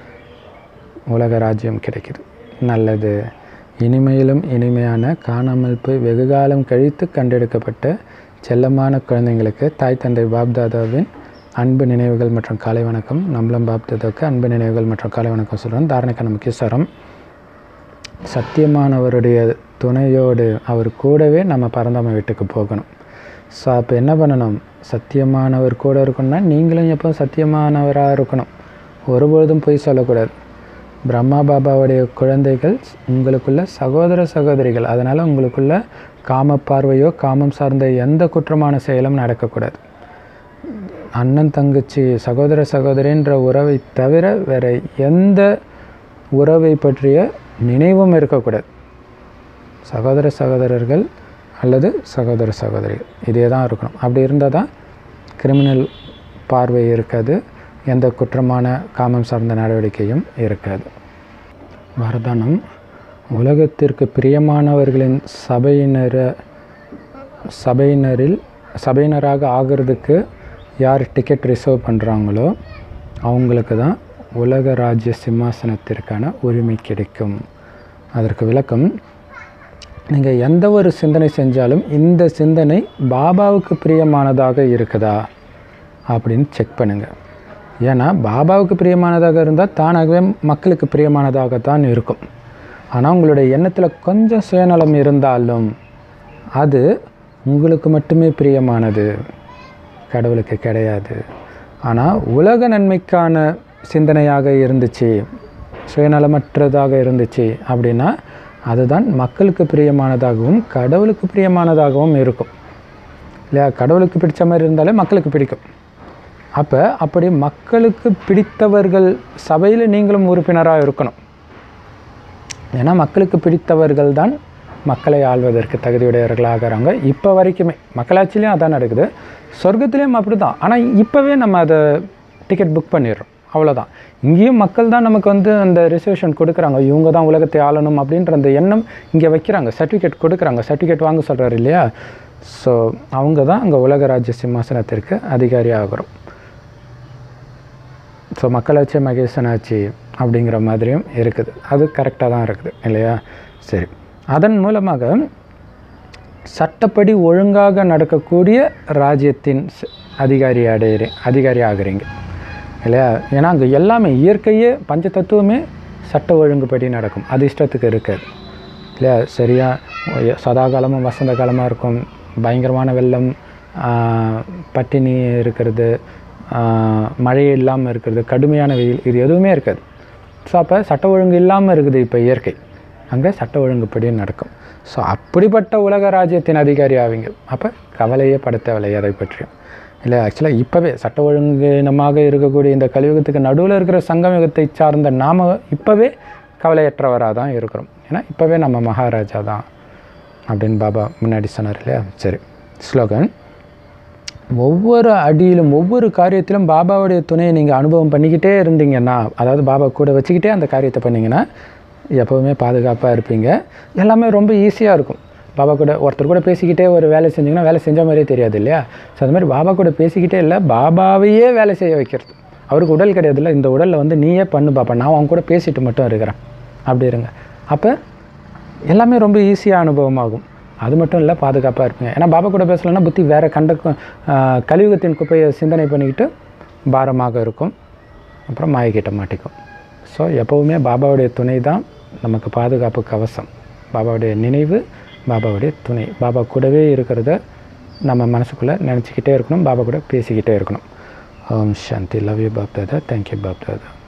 உலக ராஜ்யம் கிடைக்குது நல்லது இனிமையிலும் இனிமையான காணாமல் போய் வெகுகாலம் கழித்து கண்டெடுக்கப்பட்ட செல்லமான குழந்தைங்களுக்கு தாய் தந்தை பாப்தாதாவின் அன்பு நினைவுகள் மற்றும் காலை வணக்கம் நம்மளும் பாப்தாதாவுக்கு அன்பு நினைவுகள் மற்றும் காலை வணக்கம் சொல்கிறோம் தாரணைக்கான முக்கிய சரம் சத்தியமானவருடைய துணையோடு அவர் கூடவே நம்ம பரந்தாம வீட்டுக்கு போகணும் ஸோ அப்போ என்ன பண்ணணும் சத்தியமானவர் கூட இருக்கணும்னா நீங்களும் எப்போ சத்தியமானவராக இருக்கணும் ஒருபொழுதும் பொய் சொல்லக்கூடாது பிரம்மா பாபாவுடைய குழந்தைகள் உங்களுக்குள்ள சகோதர சகோதரிகள் அதனால் உங்களுக்குள்ள காம பார்வையோ காமம் சார்ந்த எந்த குற்றமான செயலும் நடக்கக்கூடாது அண்ணன் தங்கச்சி சகோதர சகோதரின்ற உறவை தவிர வேற எந்த உறவை பற்றிய நினைவும் இருக்கக்கூடாது சகோதர சகோதரர்கள் அல்லது சகோதர சகோதரிகள் இதே தான் இருக்கணும் அப்படி இருந்தால் தான் கிரிமினல் பார்வை இருக்காது எந்த குற்றமான காமம் சார்ந்த நடவடிக்கையும் இருக்காது வரதானம் உலகத்திற்கு பிரியமானவர்களின் சபையினரை சபையினரில் சபையினராக ஆகிறதுக்கு யார் டிக்கெட் ரிசர்வ் பண்ணுறாங்களோ அவங்களுக்கு தான் உலக ராஜ்ய சிம்மாசனத்திற்கான உரிமை கிடைக்கும் அதற்கு விளக்கம் நீங்கள் எந்த ஒரு சிந்தனை செஞ்சாலும் இந்த சிந்தனை பாபாவுக்கு பிரியமானதாக இருக்குதா அப்படின்னு செக் பண்ணுங்கள் ஏன்னா பாபாவுக்கு பிரியமானதாக இருந்தால் தானாகவே மக்களுக்கு பிரியமானதாகத்தான் இருக்கும் ஆனால் உங்களுடைய எண்ணத்தில் கொஞ்சம் சுயநலம் இருந்தாலும் அது உங்களுக்கு மட்டுமே பிரியமானது கடவுளுக்கு கிடையாது ஆனால் உலக நன்மைக்கான சிந்தனையாக இருந்துச்சு சுயநலமற்றதாக இருந்துச்சு அப்படின்னா அதுதான் மக்களுக்கு பிரியமானதாகவும் கடவுளுக்கு பிரியமானதாகவும் இருக்கும் இல்லையா கடவுளுக்கு பிடிச்ச மாதிரி இருந்தாலே மக்களுக்கு பிடிக்கும் அப்போ அப்படி மக்களுக்கு பிடித்தவர்கள் சபையில் நீங்களும் உறுப்பினராக இருக்கணும் ஏன்னா மக்களுக்கு பிடித்தவர்கள் தான் மக்களை ஆள்வதற்கு தகுதியுடையவர்களாக ஆகிறாங்க இப்போ வரைக்குமே மக்களாட்சிலையும் அதான் நடக்குது சொர்க்கத்துலேயும் அப்படி தான் ஆனால் இப்போவே நம்ம அதை டிக்கெட் புக் பண்ணிடுறோம் அவ்வளோதான் இங்கேயும் மக்கள் தான் நமக்கு வந்து அந்த ரிசர்வேஷன் கொடுக்குறாங்க இவங்க தான் உலகத்தை ஆளணும் அப்படின்ற அந்த எண்ணம் இங்கே வைக்கிறாங்க சர்டிஃபிகேட் கொடுக்குறாங்க சர்டிஃபிகேட் வாங்க சொல்கிறாரு இல்லையா ஸோ அவங்க தான் அங்கே உலக ராஜ்ய சிம்மாசனத்திற்கு அதிகாரி ஆகிறோம் ஸோ மக்களாட்சி மகேசனாட்சி அப்படிங்கிற மாதிரியும் இருக்குது அது கரெக்டாக தான் இருக்குது இல்லையா சரி அதன் மூலமாக சட்டப்படி ஒழுங்காக நடக்கக்கூடிய ராஜ்யத்தின் ஸ்- அதிகாரி அடையிற அதிகாரி ஆகுறீங்க இல்லையா ஏன்னா அங்கே எல்லாமே இயற்கையே பஞ்ச தத்துவமே சட்ட ஒழுங்குப்படி நடக்கும் அது இஷ்டத்துக்கு இருக்காது இல்லையா சரியா ஒ- சதா காலமும் வசந்த காலமாக இருக்கும் பயங்கரமான வெள்ளம் ஆஹ், பட்டினி இருக்கிறது ஆஹ், மழை இல்லாமல் இருக்கிறது கடுமையான வெயில் இது எதுவுமே இருக்காது ஸோ அப்போ சட்ட ஒழுங்கு இல்லாமல் இருக்குது இப்போ இயற்கை அங்கே சட்ட ஒழுங்குப்படி நடக்கும் ஸோ அப்படிப்பட்ட உலக ராஜ்யத்தின் அதிகாரி ஆவீங்க அப்போ கவலையே பட தேவையில்லை அதை பற்றியும் இல்லை ஆக்சுவலாக இப்போவே சட்ட ஒழுங்கினமாக இருக்கக்கூடிய இந்த கலியுகத்துக்கு நடுவில் இருக்கிற சங்கமயுகத்தை சார்ந்த நாம இப்போவே கவலையற்றவராக தான் இருக்கிறோம் ஏன்னா இப்போவே நம்ம மகாராஜா தான் அப்படின்னு பாபா முன்னாடி சொன்னார் இல்லையா சரி ஸ்லோகன் ஒவ்வொரு அடியிலும் ஒவ்வொரு காரியத்திலும் பாபாவுடைய துணையை நீங்கள் அனுபவம் பண்ணிக்கிட்டே இருந்தீங்கன்னா அதாவது பாபா கூட வச்சுக்கிட்டே அந்த காரியத்தை பண்ணீங்கன்னா எப்போவுமே பாதுகாப்பாக இருப்பீங்க எல்லாமே ரொம்ப ஈஸியாக இருக்கும் பாபா கூட ஒருத்தர் கூட பேசிக்கிட்டே ஒரு வேலை செஞ்சிங்கன்னா வேலை செஞ்ச மாதிரியே தெரியாது இல்லையா ஸோ அந்த மாதிரி பாபா கூட பேசிக்கிட்டே இல்லை பாபாவையே வேலை செய்ய வைக்கிறது அவருக்கு உடல் கிடையாதுல்ல இந்த உடலில் வந்து நீயே பண்ணு பாப்பா நான் அவன் கூட பேசிட்டு மட்டும் இருக்கிறேன் அப்படி இருங்க அப்போ எல்லாமே ரொம்ப ஈஸியாக அனுபவமாகும் அது மட்டும் இல்லை பாதுகாப்பாக இருப்பீங்க ஏன்னா பாபா கூட பேசலைன்னா புத்தி வேறு கண்ட ஆஹ், கலியுகத்தின் குப்பையை சிந்தனை பண்ணிக்கிட்டு பாரமாக இருக்கும் அப்புறம் மாயக்கிட்ட மாட்டிக்கும் ஸோ எப்போவுமே பாபாவுடைய துணை தான் நமக்கு பாதுகாப்பு கவசம் பாபாவுடைய நினைவு பாபாவுடைய துணை பாபா கூடவே இருக்கிறத நம்ம மனசுக்குள்ளே நினச்சிக்கிட்டே இருக்கணும் பாபா கூட பேசிக்கிட்டே இருக்கணும் Om Shanti love you Bap Dada thank you Bap Dada